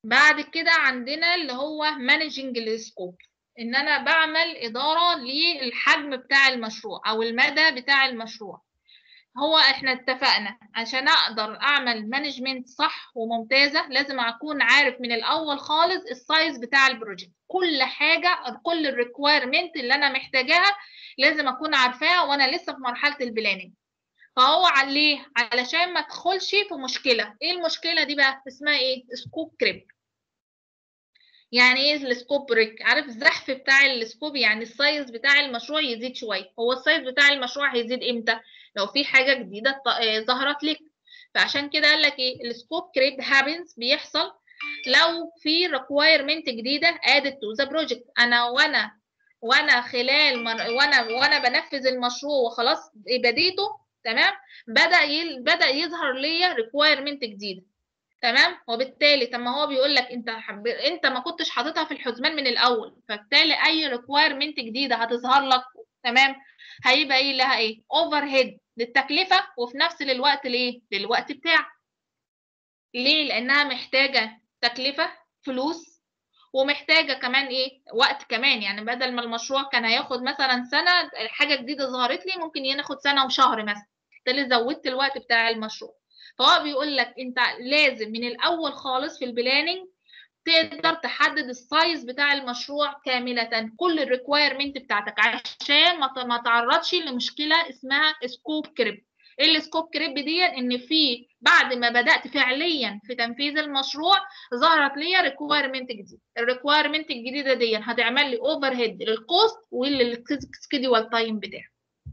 A: بعد كده عندنا اللي هو مانجنج السكوب ان انا بعمل اداره للحجم بتاع المشروع او المدى بتاع المشروع هو احنا اتفقنا عشان اقدر اعمل مانجمنت صح وممتازه لازم اكون عارف من الاول خالص السايز بتاع البروجكت كل حاجه كل الريكويرمنت اللي انا محتاجاها لازم اكون عارفاها وانا لسه في مرحله البلاننج فهو عليه علشان ما ادخلش في مشكله ايه المشكله دي بقى اسمها ايه سكوب كريب يعني ايه السكوب بريك عارف الزحف بتاع السكوب يعني السايز بتاع المشروع يزيد شويه هو السايز بتاع المشروع هيزيد امتى لو في حاجه جديده ظهرت لك فعشان كده قال لك ايه السكوب كريب هابنز بيحصل لو في ريكوايرمنت جديده added to the project انا وانا وانا خلال مر... وانا وانا بنفذ المشروع وخلاص بديته تمام بدا ي... بدا يظهر ليا ريكوايرمنت جديده تمام وبالتالي طب ما هو بيقول لك انت حب... انت ما كنتش حاططها في الحسبان من الاول فبالتالي اي ريكوايرمنت جديده هتظهر لك تمام هيبقى ايه لها ايه اوفر هيد للتكلفه وفي نفس الوقت ليه للوقت بتاعك ليه لانها محتاجه تكلفه فلوس ومحتاجه كمان ايه وقت كمان يعني بدل ما المشروع كان هياخد مثلا سنه حاجه جديده ظهرت لي ممكن ياخد سنه وشهر مثلا بالتالي زودت الوقت بتاع المشروع فهو بيقول لك انت لازم من الاول خالص في البلاننج تقدر تحدد السايز بتاع المشروع كاملة كل الريكوايرمنت بتاعتك عشان ما تعرضش لمشكلة اسمها سكوب كريب ايه السكوب كريب دي ان في بعد ما بدات فعليا في تنفيذ المشروع ظهرت لي ريكوايرمنت جديد الريكوايرمنت الجديده دي هتعمل لي اوفر هيد للكوست وللسكيدول تايم بتاعي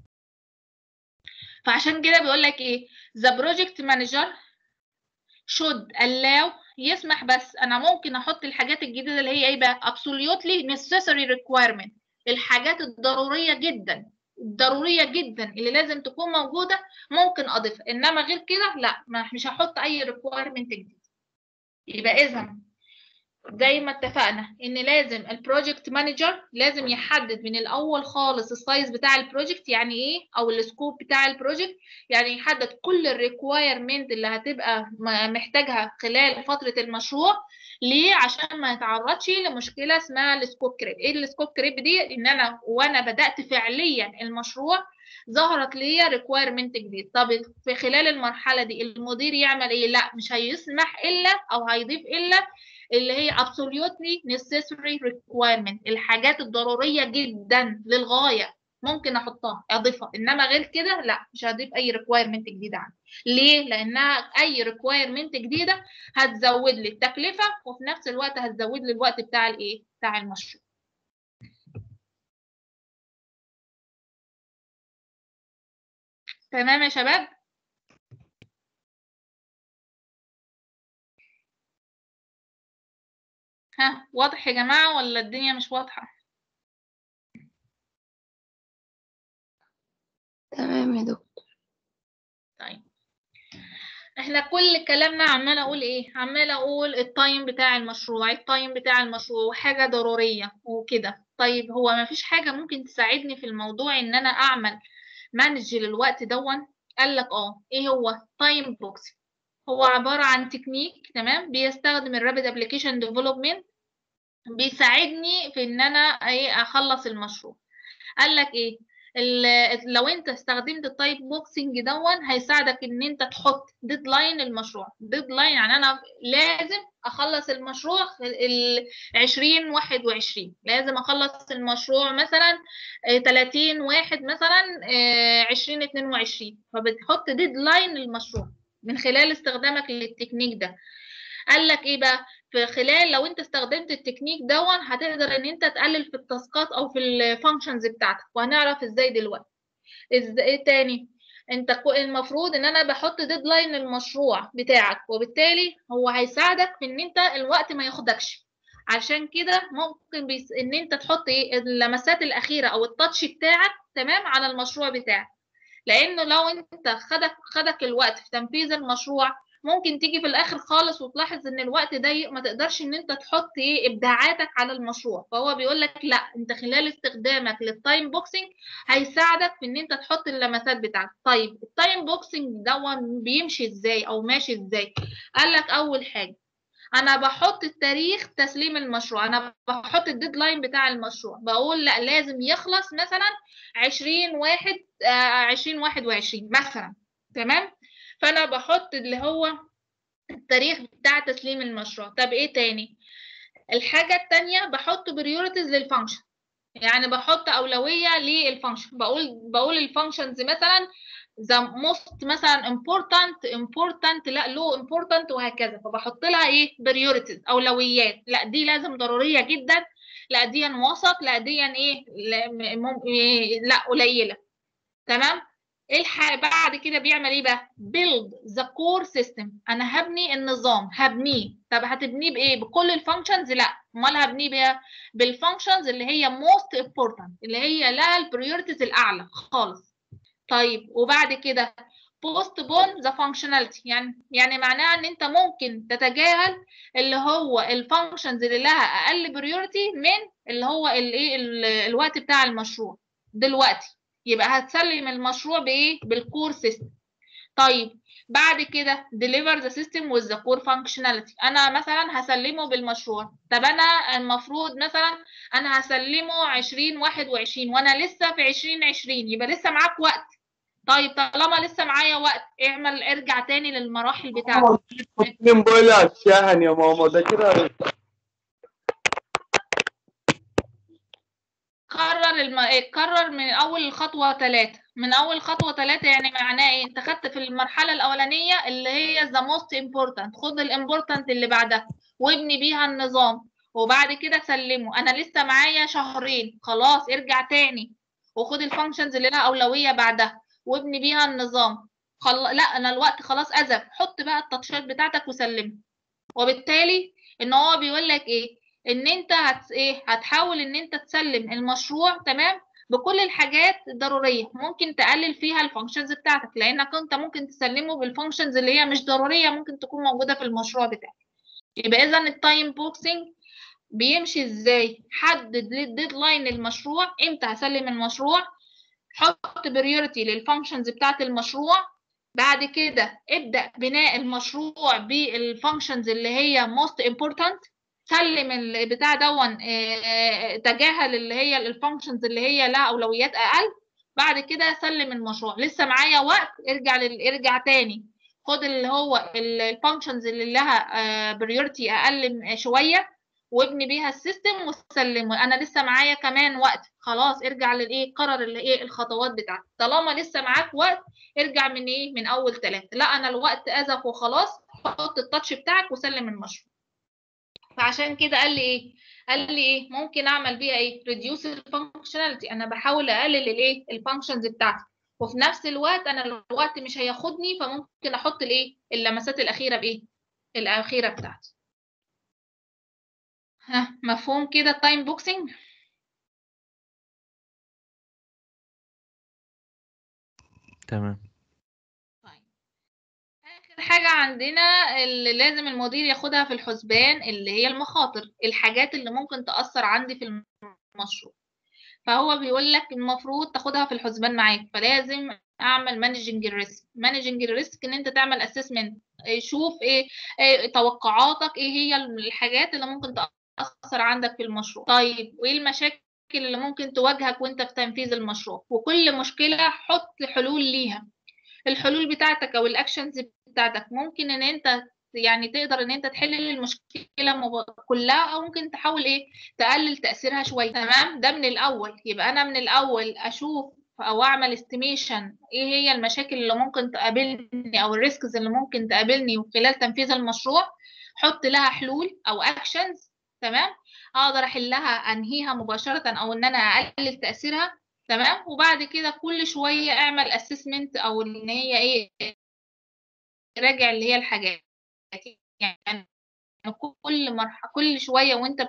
A: فعشان كده بيقول لك ايه the project manager should allow يسمح بس انا ممكن احط الحاجات الجديده اللي هي ايه بقى absolutely necessary requirement الحاجات الضروريه جدا الضروريه جدا اللي لازم تكون موجوده ممكن اضيفها انما غير كده لا مش هحط اي requirement جديد يبقى اذا زي ما اتفقنا ان لازم البروجكت مانجر لازم يحدد من الاول خالص السايز بتاع البروجكت يعني ايه او السكوب بتاع البروجكت يعني يحدد كل الريكوايرمنت اللي هتبقى محتاجها خلال فتره المشروع ليه عشان ما يتعرضش لمشكله اسمها السكوب كريب ايه السكوب كريب دي ان انا وانا بدات فعليا المشروع ظهرت ليا ريكوايرمنت جديد طب في خلال المرحله دي المدير يعمل ايه لا مش هيسمح الا او هيضيف الا اللي هي absolutely necessary requirement الحاجات الضرورية جدا للغاية ممكن احطها اضيفها انما غير كده لا مش هضيف اي requirement جديدة عندي ليه لانها اي requirement جديدة هتزود لي التكلفة وفي نفس الوقت هتزود لي الوقت بتاع الايه بتاع المشروع تمام يا شباب ها واضح يا جماعة ولا الدنيا مش واضحة
B: تمام يا دكتور
A: طيب احنا كل كلامنا عمال اقول ايه عمال اقول التايم بتاع المشروع التايم بتاع المشروع حاجة ضرورية وكده طيب هو ما فيش حاجة ممكن تساعدني في الموضوع ان انا اعمل مانج للوقت دون قال لك اه ايه هو تايم بوكس هو عبارة عن تكنيك تمام بيستخدم الرابid ابلكيشن ديفلوبمنت بيساعدني في ان انا ايه اخلص المشروع قال لك ايه لو انت استخدمت التايب بوكسنج دون هيساعدك ان انت تحط ديدلاين المشروع ديدلاين يعني انا لازم اخلص المشروع ال 2021 لازم اخلص المشروع مثلا 30 واحد مثلا 2022 فبتحط ديدلاين للمشروع من خلال استخدامك للتكنيك ده قال لك ايه بقى في خلال لو انت استخدمت التكنيك دون هتقدر ان انت تقلل في التاسكات او في الفانكشنز بتاعتك وهنعرف ازاي دلوقتي ازاي ايه تاني انت المفروض ان انا بحط ديدلاين للمشروع بتاعك وبالتالي هو هيساعدك في ان انت الوقت ما ياخدكش عشان كده ممكن بيس... ان انت تحط ايه اللمسات الاخيره او التاتش بتاعك تمام على المشروع بتاعك لانه لو انت خدك خدك الوقت في تنفيذ المشروع ممكن تيجي في الاخر خالص وتلاحظ ان الوقت ضيق ما تقدرش ان انت تحط ايه ابداعاتك على المشروع فهو بيقول لك لا انت خلال استخدامك للتايم بوكسنج هيساعدك في ان انت تحط اللمسات بتاعتك طيب التايم بوكسنج ده بيمشي ازاي او ماشي ازاي قال لك اول حاجه انا بحط التاريخ تسليم المشروع انا بحط الديدلاين بتاع المشروع بقول لا لازم يخلص مثلا 20 واحد آه 20 21 مثلا تمام فانا بحط اللي هو التاريخ بتاع تسليم المشروع طب ايه تاني الحاجة التانية بحط بريوريتيز للفانكشن يعني بحط أولوية للفانكشن بقول بقول الفانكشنز مثلا the most مثلا important important لا low important وهكذا فبحط لها ايه priorities أولويات لا دي لازم ضرورية جدا لا دي وسط لا دي ايه لا, م- م- إيه، لا قليلة تمام الح... بعد كده بيعمل ايه بقى build the core system انا هبني النظام هبنيه طب هتبنيه بايه بكل الفانكشنز لا امال هبنيه بيها بالفانكشنز اللي هي most important اللي هي لها البريوريتيز الاعلى خالص طيب وبعد كده postpone the functionality يعني يعني معناها ان انت ممكن تتجاهل اللي هو الفانكشنز اللي لها اقل بريوريتي من اللي هو الايه ال- الوقت بتاع المشروع دلوقتي يبقى هتسلم المشروع بايه بالكور سيستم طيب بعد كده deliver the system with the core functionality انا مثلا هسلمه بالمشروع طب انا المفروض مثلا انا هسلمه 2021 وانا لسه في 2020 يبقى لسه معاك وقت طيب طالما لسه معايا وقت اعمل ارجع تاني للمراحل بتاعتك
F: اتنين بويلات شاهن يا ماما ده كده
A: كرر الم... كرر من اول الخطوه ثلاثة من اول خطوه ثلاثة يعني معناه ايه انت خدت في المرحله الاولانيه اللي هي the most important خد الامبورتنت اللي بعدها وابني بيها النظام وبعد كده سلمه انا لسه معايا شهرين خلاص ارجع تاني وخد الفانكشنز اللي لها اولويه بعدها وابني بيها النظام خل... لا انا الوقت خلاص اذب حط بقى التاتشات بتاعتك وسلمه وبالتالي ان هو بيقول لك ايه ان انت هت ايه هتحاول ان انت تسلم المشروع تمام بكل الحاجات الضروريه ممكن تقلل فيها الفانكشنز بتاعتك لانك انت ممكن تسلمه بالفانكشنز اللي هي مش ضروريه ممكن تكون موجوده في المشروع بتاعك يبقى اذا التايم بوكسنج بيمشي ازاي حدد الديدلاين للمشروع امتى هسلم المشروع حط بريورتي للفانكشنز بتاعت المشروع بعد كده ابدأ بناء المشروع بالفانكشنز اللي هي most important سلم البتاع دون آه، تجاهل اللي هي الفانكشنز اللي هي لها اولويات اقل بعد كده سلم المشروع لسه معايا وقت ارجع لل... ارجع تاني خد اللي هو الفانكشنز اللي لها بريورتي اقل م- شويه وابني بيها السيستم وسلمه انا لسه معايا كمان وقت خلاص ارجع للايه قرر اللي ايه الخطوات بتاعتك طالما لسه معاك وقت ارجع من ايه من اول ثلاثة لا انا الوقت اذف وخلاص حط التاتش بتاعك وسلم المشروع فعشان كده قال لي ايه قال لي ايه ممكن اعمل بيها ايه reduce الفانكشناليتي انا بحاول اقلل الايه الفانكشنز بتاعتي وفي نفس الوقت انا الوقت مش هياخدني فممكن احط الايه اللمسات الاخيره بايه الاخيره بتاعتي ها مفهوم كده التايم بوكسنج
D: تمام
A: طيب آخر حاجة عندنا اللي لازم المدير ياخدها في الحسبان اللي هي المخاطر الحاجات اللي ممكن تأثر عندي في المشروع فهو بيقول لك المفروض تاخدها في الحسبان معاك فلازم اعمل مانجنج الريسك مانجنج الريسك ان انت تعمل اسسمنت شوف ايه, إيه توقعاتك ايه هي الحاجات اللي ممكن تأثر عندك في المشروع طيب وايه المشاكل اللي ممكن تواجهك وانت في تنفيذ المشروع وكل مشكلة حط حلول ليها الحلول بتاعتك او الاكشنز بتاعتك ممكن ان انت يعني تقدر ان انت تحل المشكله مب- كلها او ممكن تحاول ايه تقلل تاثيرها شويه تمام ده من الاول يبقى انا من الاول اشوف او اعمل استيميشن ايه هي المشاكل اللي ممكن تقابلني او الريسكز اللي ممكن تقابلني خلال تنفيذ المشروع حط لها حلول او اكشنز تمام اقدر احلها انهيها مباشره او ان انا اقلل تاثيرها تمام وبعد كده كل شويه اعمل اسسمنت او ان هي ايه راجع اللي هي الحاجات يعني كل مرحله كل شويه وانت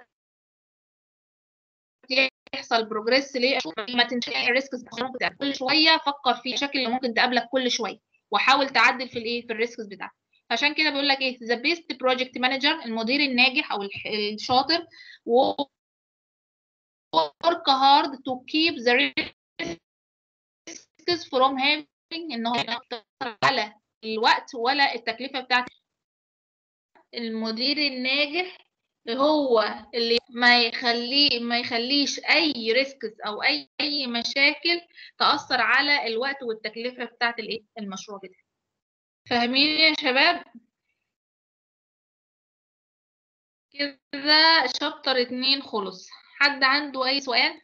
A: يحصل بروجريس ليه ما تنساش الريسكس بتاعتك كل شويه فكر في المشاكل اللي ممكن تقابلك كل شويه وحاول تعدل في الايه في الريسكس بتاعتك عشان كده بيقول لك ايه ذا بيست بروجكت مانجر المدير الناجح او الح- الشاطر و work hard to keep the risks from having ان هو يأثر على الوقت ولا التكلفه بتاعت المدير الناجح هو اللي ما يخليه ما يخليش اي ريسكس او اي اي مشاكل تأثر على الوقت والتكلفة بتاعة الايه المشروع بتاعه فاهمين يا شباب كده شابتر اتنين خلص حد عنده اي سؤال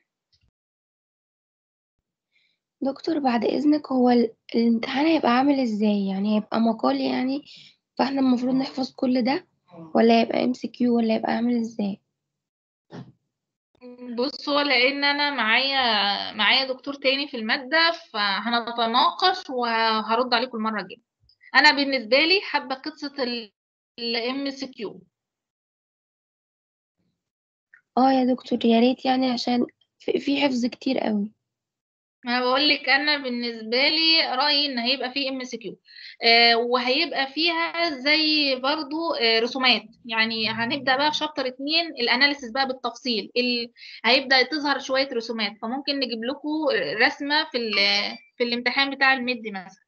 B: دكتور بعد إذنك هو ال- الامتحان هيبقى عامل ازاي يعني هيبقى مقال يعني فاحنا المفروض نحفظ كل ده ولا هيبقى ام سي كيو ولا هيبقى عامل ازاي
A: بصوا لان انا معايا معايا دكتور تاني في المادة فهنتناقش وهرد عليكم المرة الجاية انا بالنسبة لي حابة قصة الام سي كيو
B: اه يا دكتور يا ريت يعني عشان في في حفظ كتير قوي
A: انا بقول لك انا بالنسبه لي رايي ان هيبقى فيه ام سي كيو وهيبقى فيها زي برضو آه، رسومات يعني هنبدا بقى في شابتر اتنين الاناليسيس بقى بالتفصيل ال... هيبدا تظهر شويه رسومات فممكن نجيب لكم رسمه في ال... في الامتحان بتاع الميد مثلا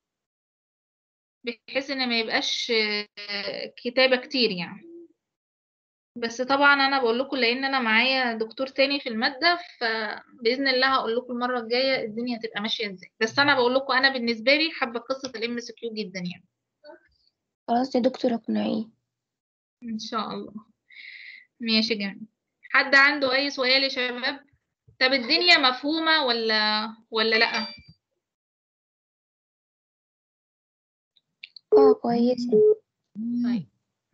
A: بحيث ان ما يبقاش آه، كتابه كتير يعني بس طبعا انا بقول لكم لان انا معايا دكتور تاني في الماده فباذن الله هقول لكم المره الجايه الدنيا هتبقى ماشيه ازاي بس انا بقول لكم انا بالنسبه لي حابه قصه الام اس كيو جدا يعني
B: خلاص يا دكتور اقنعيه
A: ان شاء الله ماشي جميل حد عنده اي سؤال يا شباب طب الدنيا مفهومه ولا ولا لا
B: اه كويسة
A: طيب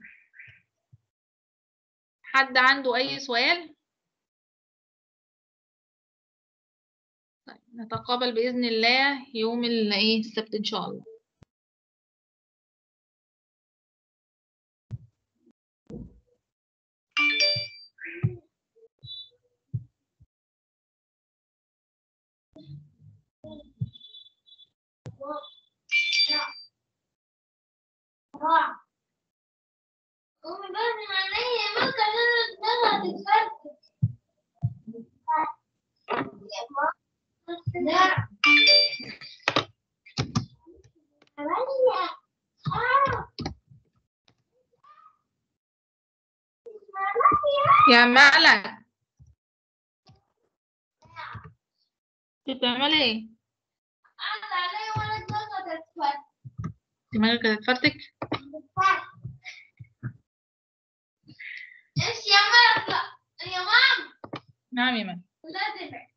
A: حد عنده اي سؤال طيب نتقابل باذن الله يوم ال- ايه السبت ان شاء الله يا مالك بتعملي ايه دماغك هتتفرتك
G: ايش يا ماما يا ماما
A: نعم يا مان
G: لا تبعد